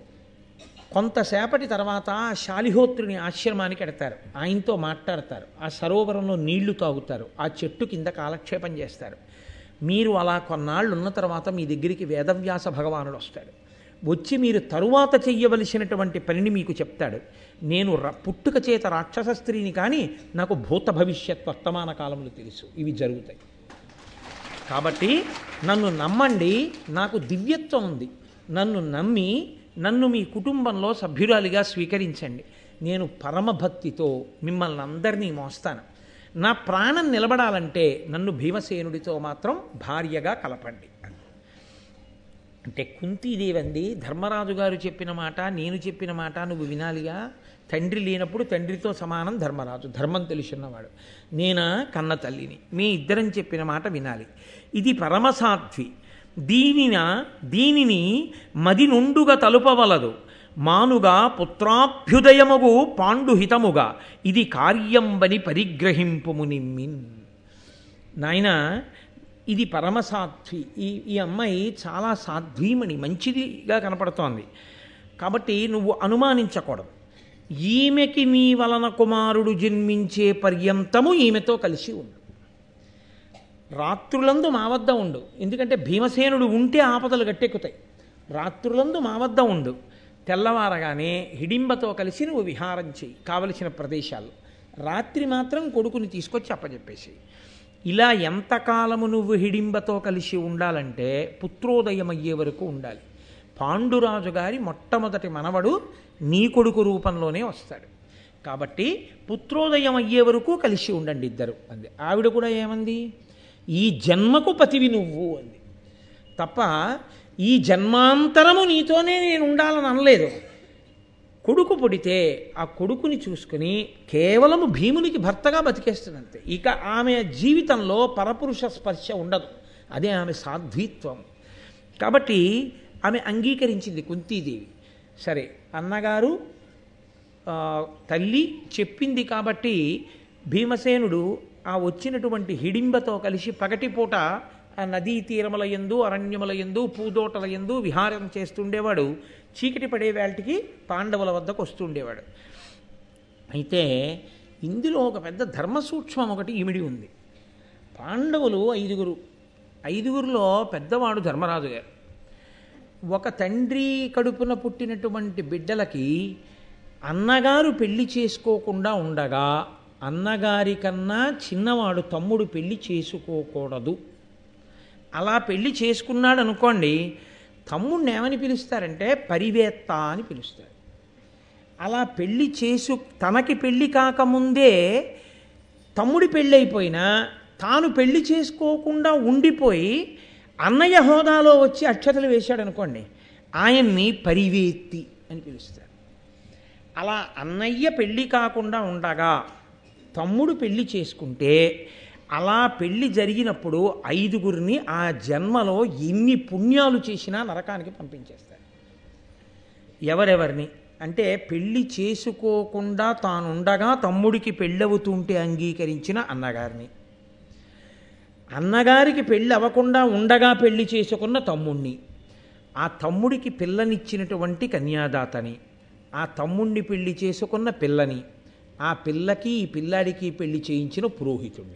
కొంతసేపటి తర్వాత ఆ శాలిహోత్రుని ఆశ్రమానికి ఎడతారు ఆయనతో మాట్లాడతారు ఆ సరోవరంలో నీళ్లు తాగుతారు ఆ చెట్టు కింద కాలక్షేపం చేస్తారు మీరు అలా కొన్నాళ్ళు ఉన్న తర్వాత మీ దగ్గరికి వేదవ్యాస భగవానుడు వస్తాడు వచ్చి మీరు తరువాత చెయ్యవలసినటువంటి పనిని మీకు చెప్తాడు నేను ర- పుట్టుక చేత రాక్షస స్త్రీని కానీ నాకు భూత భవిష్యత్ వర్తమాన కాలములు తెలుసు ఇవి జరుగుతాయి కాబట్టి నన్ను నమ్మండి నాకు దివ్యత్వం ఉంది నన్ను నమ్మి నన్ను మీ కుటుంబంలో సభ్యురాలిగా స్వీకరించండి నేను పరమభక్తితో మిమ్మల్ని అందరినీ మోస్తాను నా ప్రాణం నిలబడాలంటే నన్ను భీమసేనుడితో మాత్రం భార్యగా కలపండి అంటే కుంతీదేవి అంది ధర్మరాజు గారు చెప్పిన మాట నేను చెప్పిన మాట నువ్వు వినాలిగా తండ్రి లేనప్పుడు తండ్రితో సమానం ధర్మరాజు ధర్మం తెలుసున్నవాడు నేనా కన్న తల్లిని మీ ఇద్దరం చెప్పిన మాట వినాలి ఇది పరమసాధ్వి దీనిన దీనిని మది నుండుగా తలుపవలదు మానుగా పుత్రాభ్యుదయముగు పాండుహితముగా ఇది కార్యంబని పరిగ్రహింపుము నిమ్మిన్ నాయన ఇది పరమసాధ్వి ఈ ఈ అమ్మాయి చాలా సాధ్వీమణి మంచిదిగా కనపడుతోంది కాబట్టి నువ్వు అనుమానించకూడదు ఈమెకి నీ వలన కుమారుడు జన్మించే పర్యంతము ఈమెతో కలిసి ఉండు రాత్రులందు మా వద్ద ఉండు ఎందుకంటే భీమసేనుడు ఉంటే ఆపదలు గట్టెక్కుతాయి రాత్రులందు మా వద్ద ఉండు తెల్లవారగానే హిడింబతో కలిసి నువ్వు విహారం చేయి కావలసిన ప్రదేశాలు రాత్రి మాత్రం కొడుకుని తీసుకొచ్చి అప్పచెప్పేసి ఇలా ఎంతకాలము నువ్వు హిడింబతో కలిసి ఉండాలంటే పుత్రోదయం అయ్యే వరకు ఉండాలి పాండురాజు గారి మొట్టమొదటి మనవడు నీ కొడుకు రూపంలోనే వస్తాడు కాబట్టి పుత్రోదయం అయ్యే వరకు కలిసి ఉండండి ఇద్దరు అంది ఆవిడ కూడా ఏమంది ఈ జన్మకు పతివి నువ్వు అంది తప్ప ఈ జన్మాంతరము నీతోనే నేను ఉండాలని అనలేదు కొడుకు పుడితే ఆ కొడుకుని చూసుకుని కేవలము భీమునికి భర్తగా బతికేస్తుందంతే ఇక ఆమె జీవితంలో పరపురుష స్పర్శ ఉండదు అదే ఆమె సాధ్వీత్వం కాబట్టి ఆమె అంగీకరించింది కుంతీదేవి సరే అన్నగారు ఆ, తల్లి చెప్పింది కాబట్టి భీమసేనుడు ఆ వచ్చినటువంటి హిడింబతో కలిసి పగటిపూట ఆ నదీ తీరముల యందు అరణ్యముల యందు పూదోటల యందు విహారం చేస్తుండేవాడు చీకటి పడే వేళటికి పాండవుల వద్దకు వస్తుండేవాడు అయితే ఇందులో ఒక పెద్ద ధర్మ సూక్ష్మం ఒకటి ఇమిడి ఉంది పాండవులు ఐదుగురు ఐదుగురిలో పెద్దవాడు ధర్మరాజు గారు ఒక తండ్రి కడుపున పుట్టినటువంటి బిడ్డలకి అన్నగారు పెళ్లి చేసుకోకుండా ఉండగా అన్నగారి కన్నా చిన్నవాడు తమ్ముడు పెళ్లి చేసుకోకూడదు అలా పెళ్లి చేసుకున్నాడు అనుకోండి తమ్ముడిని ఏమని పిలుస్తారంటే పరివేత్త అని పిలుస్తారు అలా పెళ్లి చేసు తనకి పెళ్లి కాకముందే తమ్ముడి పెళ్ళి అయిపోయినా తాను పెళ్లి చేసుకోకుండా ఉండిపోయి అన్నయ్య హోదాలో వచ్చి అక్షతలు వేశాడు అనుకోండి ఆయన్ని పరివేత్తి అని పిలుస్తారు అలా అన్నయ్య పెళ్లి కాకుండా ఉండగా తమ్ముడు పెళ్లి చేసుకుంటే అలా పెళ్లి జరిగినప్పుడు ఐదుగురిని ఆ జన్మలో ఎన్ని పుణ్యాలు చేసినా నరకానికి పంపించేస్తారు ఎవరెవరిని అంటే పెళ్లి చేసుకోకుండా తానుండగా తమ్ముడికి పెళ్ళవుతుంటే అంగీకరించిన అన్నగారిని అన్నగారికి పెళ్ళి అవ్వకుండా ఉండగా పెళ్లి చేసుకున్న తమ్ముణ్ణి ఆ తమ్ముడికి పిల్లనిచ్చినటువంటి కన్యాదాతని ఆ తమ్ముణ్ణి పెళ్లి చేసుకున్న పిల్లని ఆ పిల్లకి ఈ పిల్లాడికి పెళ్లి చేయించిన పురోహితుణ్ణి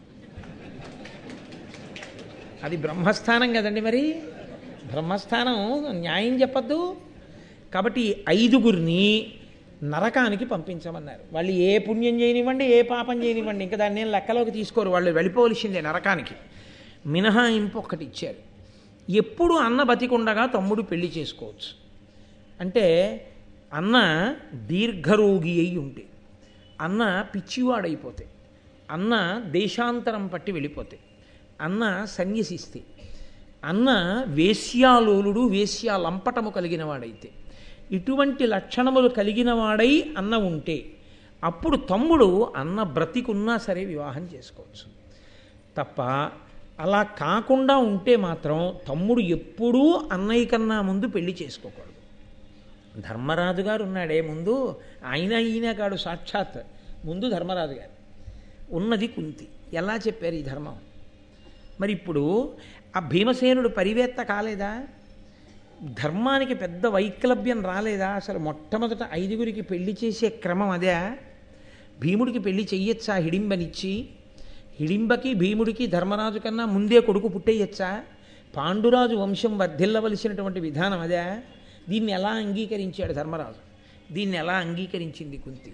అది బ్రహ్మస్థానం కదండి మరి బ్రహ్మస్థానం న్యాయం చెప్పద్దు కాబట్టి ఈ ఐదుగురిని నరకానికి పంపించమన్నారు వాళ్ళు ఏ పుణ్యం చేయనివ్వండి ఏ పాపం చేయనివ్వండి ఇంకా దాన్ని ఏం లెక్కలోకి తీసుకోరు వాళ్ళు వెళ్ళిపోవలసిందే నరకానికి మినహాయింపు ఒక్కటి ఇచ్చారు ఎప్పుడు అన్న బతికుండగా తమ్ముడు పెళ్లి చేసుకోవచ్చు అంటే అన్న దీర్ఘరోగి అయి ఉంటే అన్న పిచ్చివాడైపోతే అన్న దేశాంతరం పట్టి వెళ్ళిపోతే అన్న సన్యసిస్తే అన్న వేశ్యాలోలుడు వేశ్యాలంపటము కలిగిన వాడైతే ఇటువంటి లక్షణములు కలిగిన వాడై అన్న ఉంటే అప్పుడు తమ్ముడు అన్న బ్రతికున్నా సరే వివాహం చేసుకోవచ్చు తప్ప అలా కాకుండా ఉంటే మాత్రం తమ్ముడు ఎప్పుడూ అన్నయ్య కన్నా ముందు పెళ్లి చేసుకోకూడదు ధర్మరాజు గారు ఉన్నాడే ముందు ఆయన ఈయన కాడు సాక్షాత్ ముందు ధర్మరాజు గారు ఉన్నది కుంతి ఎలా చెప్పారు ఈ ధర్మం మరి ఇప్పుడు ఆ భీమసేనుడు పరివేత్త కాలేదా ధర్మానికి పెద్ద వైక్లభ్యం రాలేదా అసలు మొట్టమొదట ఐదుగురికి పెళ్లి చేసే క్రమం అదే భీముడికి పెళ్లి చెయ్యొచ్చా హిడింబనిచ్చి హిడింబకి భీముడికి ధర్మరాజు కన్నా ముందే కొడుకు పుట్టేయచ్చా పాండురాజు వంశం వర్ధిల్లవలసినటువంటి విధానం అదే దీన్ని ఎలా అంగీకరించాడు ధర్మరాజు దీన్ని ఎలా అంగీకరించింది కుంతి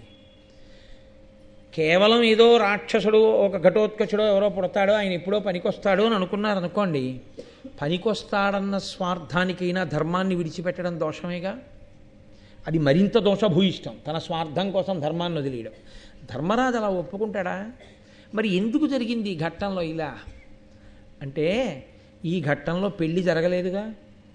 కేవలం ఏదో రాక్షసుడు ఒక ఘటోత్కచుడో ఎవరో పుడతాడో ఆయన ఎప్పుడో పనికొస్తాడో అని అనుకున్నారు అనుకోండి పనికొస్తాడన్న స్వార్థానికైనా ధర్మాన్ని విడిచిపెట్టడం దోషమేగా అది మరింత దోషభూయిష్టం తన స్వార్థం కోసం ధర్మాన్ని వదిలేయడం ధర్మరాజు అలా ఒప్పుకుంటాడా మరి ఎందుకు జరిగింది ఈ ఘట్టంలో ఇలా అంటే ఈ ఘట్టంలో పెళ్లి జరగలేదుగా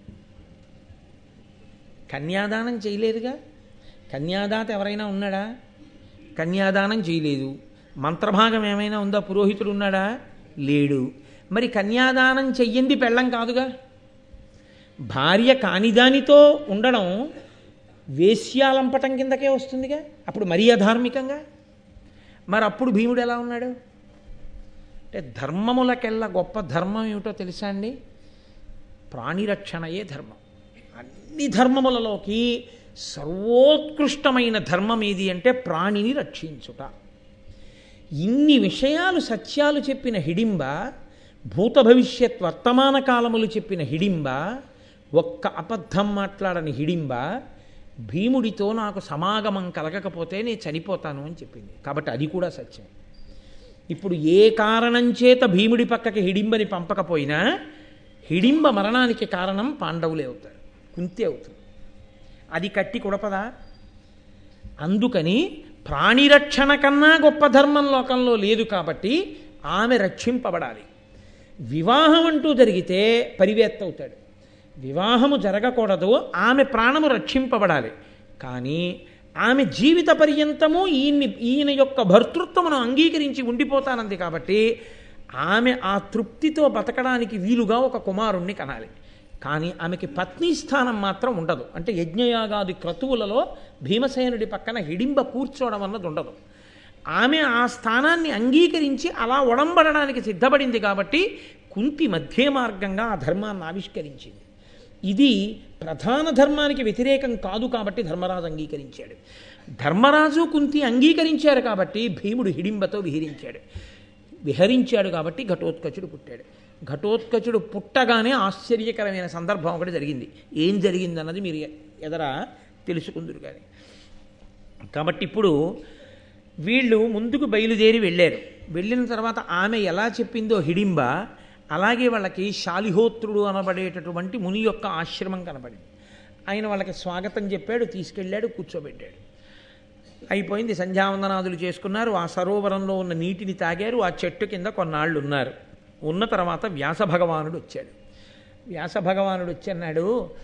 కన్యాదానం చేయలేదుగా కన్యాదాత ఎవరైనా ఉన్నాడా కన్యాదానం చేయలేదు మంత్రభాగం ఏమైనా ఉందా పురోహితుడు ఉన్నాడా లేడు మరి కన్యాదానం చెయ్యింది పెళ్ళం కాదుగా భార్య కానిదానితో ఉండడం వేశ్యాలంపటం కిందకే వస్తుందిగా అప్పుడు మరీ అధార్మికంగా మరి అప్పుడు భీముడు ఎలా ఉన్నాడు అంటే ధర్మములకెల్లా గొప్ప ధర్మం ఏమిటో తెలుసా అండి ప్రాణిరక్షణయే ధర్మం అన్ని ధర్మములలోకి సర్వోత్కృష్టమైన ధర్మం ఏది అంటే ప్రాణిని రక్షించుట ఇన్ని విషయాలు సత్యాలు చెప్పిన హిడింబ భూత భవిష్యత్ వర్తమాన కాలములు చెప్పిన హిడింబ ఒక్క అబద్ధం మాట్లాడని హిడింబ భీముడితో నాకు సమాగమం కలగకపోతే నేను చనిపోతాను అని చెప్పింది కాబట్టి అది కూడా సత్యం ఇప్పుడు ఏ కారణం చేత భీముడి పక్కకి హిడింబని పంపకపోయినా హిడింబ మరణానికి కారణం పాండవులే అవుతారు కుంతి అవుతుంది అది కట్టి కుడపదా అందుకని ప్రాణిరక్షణ కన్నా గొప్ప ధర్మం లోకంలో లేదు కాబట్టి ఆమె రక్షింపబడాలి వివాహం అంటూ జరిగితే పరివేత్త అవుతాడు వివాహము జరగకూడదు ఆమె ప్రాణము రక్షింపబడాలి కానీ ఆమె జీవిత పర్యంతము ఈయన్ని ఈయన యొక్క భర్తృత్వమును అంగీకరించి ఉండిపోతానంది కాబట్టి ఆమె ఆ తృప్తితో బతకడానికి వీలుగా ఒక కుమారుణ్ణి కనాలి కానీ ఆమెకి పత్ని స్థానం మాత్రం ఉండదు అంటే యజ్ఞయాగాది క్రతువులలో భీమసేనుడి పక్కన హిడింబ కూర్చోవడం అన్నది ఉండదు ఆమె ఆ స్థానాన్ని అంగీకరించి అలా ఒడంబడడానికి సిద్ధపడింది కాబట్టి కుంతి మధ్య మార్గంగా ఆ ధర్మాన్ని ఆవిష్కరించింది ఇది ప్రధాన ధర్మానికి వ్యతిరేకం కాదు కాబట్టి ధర్మరాజు అంగీకరించాడు ధర్మరాజు కుంతి అంగీకరించారు కాబట్టి భీముడు హిడింబతో విహరించాడు విహరించాడు కాబట్టి ఘటోత్కచుడు పుట్టాడు ఘటోత్కచుడు పుట్టగానే ఆశ్చర్యకరమైన సందర్భం ఒకటి జరిగింది ఏం జరిగింది అన్నది మీరు ఎదర తెలుసుకుందరు కానీ కాబట్టి ఇప్పుడు వీళ్ళు ముందుకు బయలుదేరి వెళ్ళారు వెళ్ళిన తర్వాత ఆమె ఎలా చెప్పిందో హిడింబ అలాగే వాళ్ళకి శాలిహోత్రుడు అనబడేటటువంటి ముని యొక్క ఆశ్రమం కనబడింది ఆయన వాళ్ళకి స్వాగతం చెప్పాడు తీసుకెళ్ళాడు కూర్చోబెట్టాడు అయిపోయింది సంధ్యావందనాదులు చేసుకున్నారు ఆ సరోవరంలో ఉన్న నీటిని తాగారు ఆ చెట్టు కింద కొన్నాళ్ళు ఉన్నారు ఉన్న తర్వాత వ్యాస భగవానుడు వచ్చాడు వ్యాస భగవానుడు వచ్చి అన్నాడు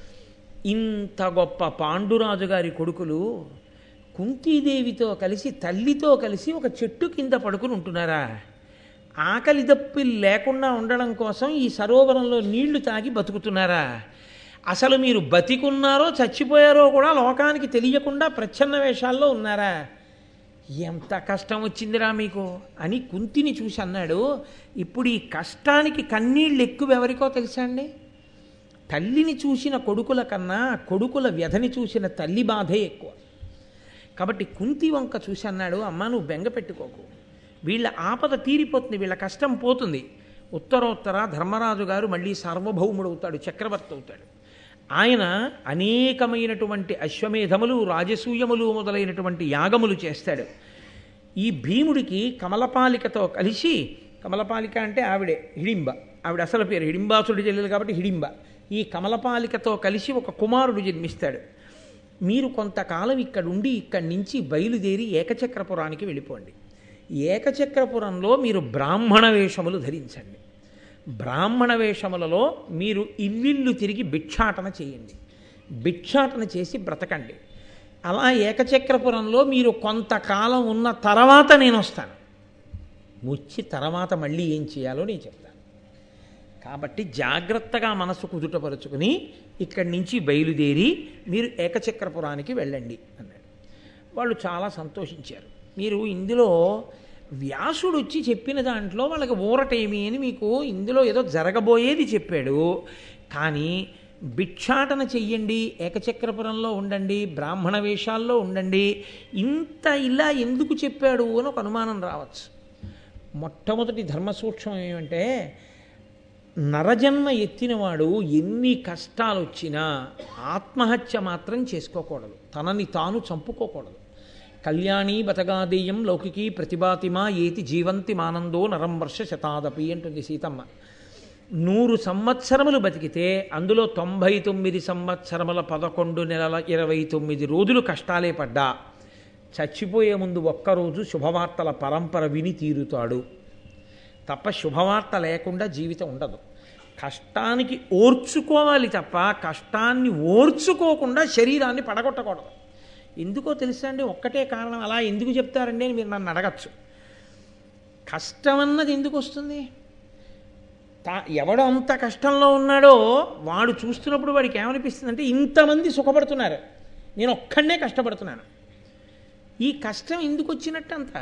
ఇంత గొప్ప పాండురాజు గారి కొడుకులు కుంతీదేవితో కలిసి తల్లితో కలిసి ఒక చెట్టు కింద పడుకుని ఉంటున్నారా ఆకలి దప్పి లేకుండా ఉండడం కోసం ఈ సరోవరంలో నీళ్లు తాగి బతుకుతున్నారా అసలు మీరు బతికున్నారో చచ్చిపోయారో కూడా లోకానికి తెలియకుండా ప్రచ్ఛన్న వేషాల్లో ఉన్నారా ఎంత కష్టం వచ్చిందిరా మీకు అని కుంతిని చూసి అన్నాడు ఇప్పుడు ఈ కష్టానికి కన్నీళ్ళు ఎక్కువ ఎవరికో తెలుసా అండి తల్లిని చూసిన కొడుకుల కన్నా కొడుకుల వ్యధని చూసిన తల్లి బాధే ఎక్కువ కాబట్టి కుంతి వంక చూసి అన్నాడు అమ్మ నువ్వు బెంగ పెట్టుకోకు వీళ్ళ ఆపద తీరిపోతుంది వీళ్ళ కష్టం పోతుంది ఉత్తరోత్తర ధర్మరాజు గారు మళ్ళీ సార్వభౌముడు అవుతాడు చక్రవర్తి అవుతాడు ఆయన అనేకమైనటువంటి అశ్వమేధములు రాజసూయములు మొదలైనటువంటి యాగములు చేస్తాడు ఈ భీముడికి కమలపాలికతో కలిసి కమలపాలిక అంటే ఆవిడే హిడింబ ఆవిడ అసలు పేరు హిడింబాసుడి చెల్లెలు కాబట్టి హిడింబ ఈ కమలపాలికతో కలిసి ఒక కుమారుడు జన్మిస్తాడు మీరు కొంతకాలం ఇక్కడ ఉండి ఇక్కడి నుంచి బయలుదేరి ఏకచక్రపురానికి వెళ్ళిపోండి ఏకచక్రపురంలో మీరు బ్రాహ్మణ వేషములు ధరించండి బ్రాహ్మణ వేషములలో మీరు ఇల్లిల్లు తిరిగి భిక్షాటన చేయండి భిక్షాటన చేసి బ్రతకండి అలా ఏకచక్రపురంలో మీరు కొంతకాలం ఉన్న తర్వాత నేను వస్తాను ముచ్చి తర్వాత మళ్ళీ ఏం చేయాలో నేను చెప్తాను కాబట్టి జాగ్రత్తగా మనసు కుదుటపరుచుకుని ఇక్కడి నుంచి బయలుదేరి మీరు ఏకచక్రపురానికి వెళ్ళండి అన్నాడు వాళ్ళు చాలా సంతోషించారు మీరు ఇందులో వ్యాసుడు వచ్చి చెప్పిన దాంట్లో వాళ్ళకి ఊరటేమి అని మీకు ఇందులో ఏదో జరగబోయేది చెప్పాడు కానీ భిక్షాటన చెయ్యండి ఏకచక్రపురంలో ఉండండి బ్రాహ్మణ వేషాల్లో ఉండండి ఇంత ఇలా ఎందుకు చెప్పాడు అని ఒక అనుమానం రావచ్చు మొట్టమొదటి ధర్మ సూక్ష్మం ఏమంటే నరజన్మ ఎత్తినవాడు ఎన్ని కష్టాలు వచ్చినా ఆత్మహత్య మాత్రం చేసుకోకూడదు తనని తాను చంపుకోకూడదు కళ్యాణి బతగాదేయం లౌకికి ప్రతిభాతిమా ఏతి జీవంతి మానందో నరం వర్ష శతాదపి అంటుంది సీతమ్మ నూరు సంవత్సరములు బతికితే అందులో తొంభై తొమ్మిది సంవత్సరముల పదకొండు నెలల ఇరవై తొమ్మిది రోజులు కష్టాలే పడ్డా చచ్చిపోయే ముందు ఒక్కరోజు శుభవార్తల పరంపర విని తీరుతాడు తప్ప శుభవార్త లేకుండా జీవితం ఉండదు కష్టానికి ఓర్చుకోవాలి తప్ప కష్టాన్ని ఓర్చుకోకుండా శరీరాన్ని పడగొట్టకూడదు ఎందుకో తెలుసా అండి ఒక్కటే కారణం అలా ఎందుకు చెప్తారండి అని మీరు నన్ను అడగచ్చు కష్టం అన్నది ఎందుకు వస్తుంది తా ఎవడు అంత కష్టంలో ఉన్నాడో వాడు చూస్తున్నప్పుడు వాడికి ఏమనిపిస్తుంది అంటే ఇంతమంది సుఖపడుతున్నారు నేను ఒక్కడనే కష్టపడుతున్నాను ఈ కష్టం ఎందుకు వచ్చినట్టు అంత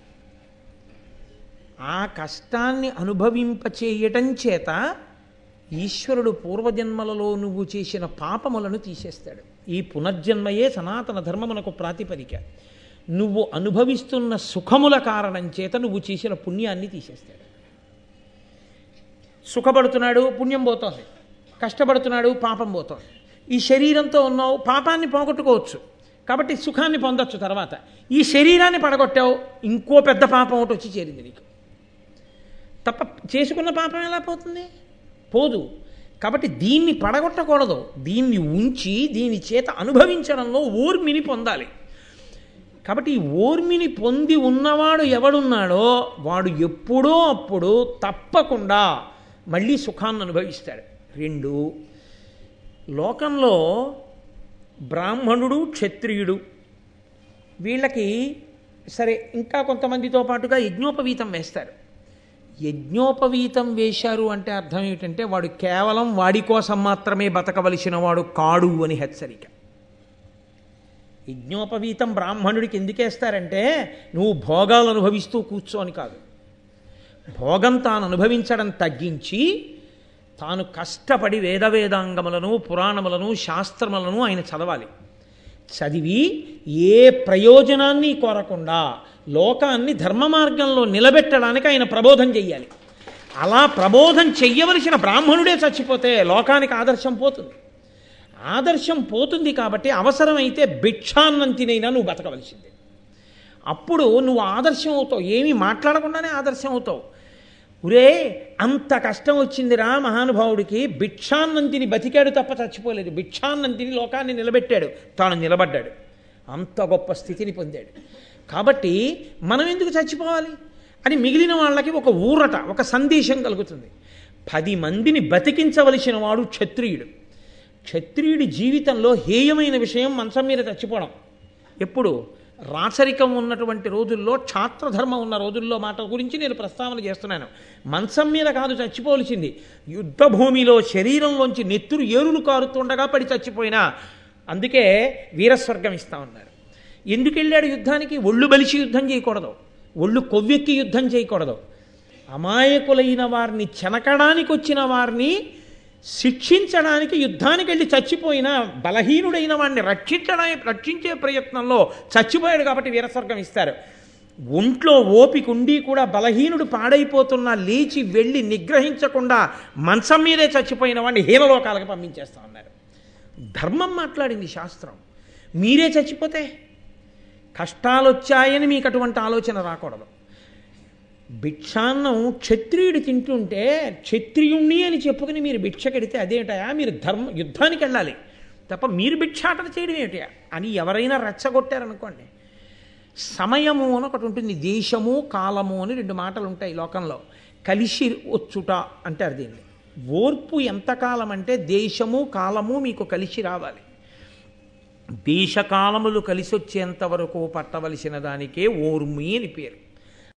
ఆ కష్టాన్ని అనుభవింపచేయటం చేత ఈశ్వరుడు పూర్వజన్మలలో నువ్వు చేసిన పాపములను తీసేస్తాడు ఈ పునర్జన్మయే సనాతన ధర్మమునకు ప్రాతిపదిక నువ్వు అనుభవిస్తున్న సుఖముల కారణం చేత నువ్వు చేసిన పుణ్యాన్ని తీసేస్తాడు సుఖపడుతున్నాడు పుణ్యం పోతోంది కష్టపడుతున్నాడు పాపం పోతోంది ఈ శరీరంతో ఉన్నావు పాపాన్ని పోగొట్టుకోవచ్చు కాబట్టి సుఖాన్ని పొందొచ్చు తర్వాత ఈ శరీరాన్ని పడగొట్టావు ఇంకో పెద్ద పాపం ఒకటి వచ్చి చేరింది నీకు తప్ప చేసుకున్న పాపం ఎలా పోతుంది పోదు కాబట్టి దీన్ని పడగొట్టకూడదు దీన్ని ఉంచి దీని చేత అనుభవించడంలో ఊర్మిని పొందాలి కాబట్టి ఈ ఓర్మిని పొంది ఉన్నవాడు ఎవడున్నాడో వాడు ఎప్పుడో అప్పుడు తప్పకుండా మళ్ళీ సుఖాన్ని అనుభవిస్తాడు రెండు లోకంలో బ్రాహ్మణుడు క్షత్రియుడు వీళ్ళకి సరే ఇంకా కొంతమందితో పాటుగా యజ్ఞోపవీతం వేస్తారు యజ్ఞోపవీతం వేశారు అంటే అర్థం ఏమిటంటే వాడు కేవలం వాడి కోసం మాత్రమే బతకవలసిన వాడు కాడు అని హెచ్చరిక యజ్ఞోపవీతం బ్రాహ్మణుడికి ఎందుకేస్తారంటే నువ్వు భోగాలు అనుభవిస్తూ కూర్చో అని కాదు భోగం తాను అనుభవించడం తగ్గించి తాను కష్టపడి వేదవేదాంగములను పురాణములను శాస్త్రములను ఆయన చదవాలి చదివి ఏ ప్రయోజనాన్ని కోరకుండా లోకాన్ని ధర్మ మార్గంలో నిలబెట్టడానికి ఆయన ప్రబోధం చెయ్యాలి అలా ప్రబోధం చెయ్యవలసిన బ్రాహ్మణుడే చచ్చిపోతే లోకానికి ఆదర్శం పోతుంది ఆదర్శం పోతుంది కాబట్టి అవసరమైతే భిక్షాన్నం తినైనా నువ్వు బతకవలసిందే అప్పుడు నువ్వు ఆదర్శం అవుతావు ఏమీ మాట్లాడకుండానే ఆదర్శం అవుతావు ఒరే అంత కష్టం వచ్చిందిరా మహానుభావుడికి భిక్షాన్నం తిని బతికాడు తప్ప చచ్చిపోలేదు భిక్షాన్నం తిని లోకాన్ని నిలబెట్టాడు తాను నిలబడ్డాడు అంత గొప్ప స్థితిని పొందాడు కాబట్టి మనం ఎందుకు చచ్చిపోవాలి అని మిగిలిన వాళ్ళకి ఒక ఊరట ఒక సందేశం కలుగుతుంది పది మందిని బతికించవలసిన వాడు క్షత్రియుడు క్షత్రియుడి జీవితంలో హేయమైన విషయం మంచం మీద చచ్చిపోవడం ఎప్పుడు రాచరికం ఉన్నటువంటి రోజుల్లో క్షాత్రధర్మం ఉన్న రోజుల్లో మాట గురించి నేను ప్రస్తావన చేస్తున్నాను మంచం మీద కాదు చచ్చిపోవలసింది యుద్ధ భూమిలో శరీరంలోంచి నెత్తురు ఏరులు కారుతుండగా పడి చచ్చిపోయినా అందుకే వీరస్వర్గం ఇస్తా ఉన్నారు ఎందుకు వెళ్ళాడు యుద్ధానికి ఒళ్ళు బలిసి యుద్ధం చేయకూడదు ఒళ్ళు కొవ్వెక్కి యుద్ధం చేయకూడదు అమాయకులైన వారిని చెనకడానికి వచ్చిన వారిని శిక్షించడానికి యుద్ధానికి వెళ్ళి చచ్చిపోయిన బలహీనుడైన వాడిని రక్షించడానికి రక్షించే ప్రయత్నంలో చచ్చిపోయాడు కాబట్టి వీరస్వర్గం ఇస్తారు ఒంట్లో ఓపిక ఉండి కూడా బలహీనుడు పాడైపోతున్నా లేచి వెళ్ళి నిగ్రహించకుండా మంచం మీదే చచ్చిపోయిన వాడిని హీనలోకాలకు పంపించేస్తా ఉన్నారు ధర్మం మాట్లాడింది శాస్త్రం మీరే చచ్చిపోతే కష్టాలు వచ్చాయని మీకు అటువంటి ఆలోచన రాకూడదు భిక్షాన్నం క్షత్రియుడు తింటుంటే క్షత్రియుణ్ణి అని చెప్పుకుని మీరు భిక్షకెడితే అదేంటయా మీరు ధర్మ యుద్ధానికి వెళ్ళాలి తప్ప మీరు భిక్షాటన చేయడం ఏమిటయా అని ఎవరైనా రెచ్చగొట్టారనుకోండి సమయము అని ఒకటి ఉంటుంది దేశము కాలము అని రెండు మాటలు ఉంటాయి లోకంలో కలిసి వచ్చుట అంటారు దీన్ని ఓర్పు ఎంతకాలం అంటే దేశము కాలము మీకు కలిసి రావాలి దేశకాలములు కలిసి వచ్చేంత వరకు పట్టవలసిన దానికే ఓర్మి అని పేరు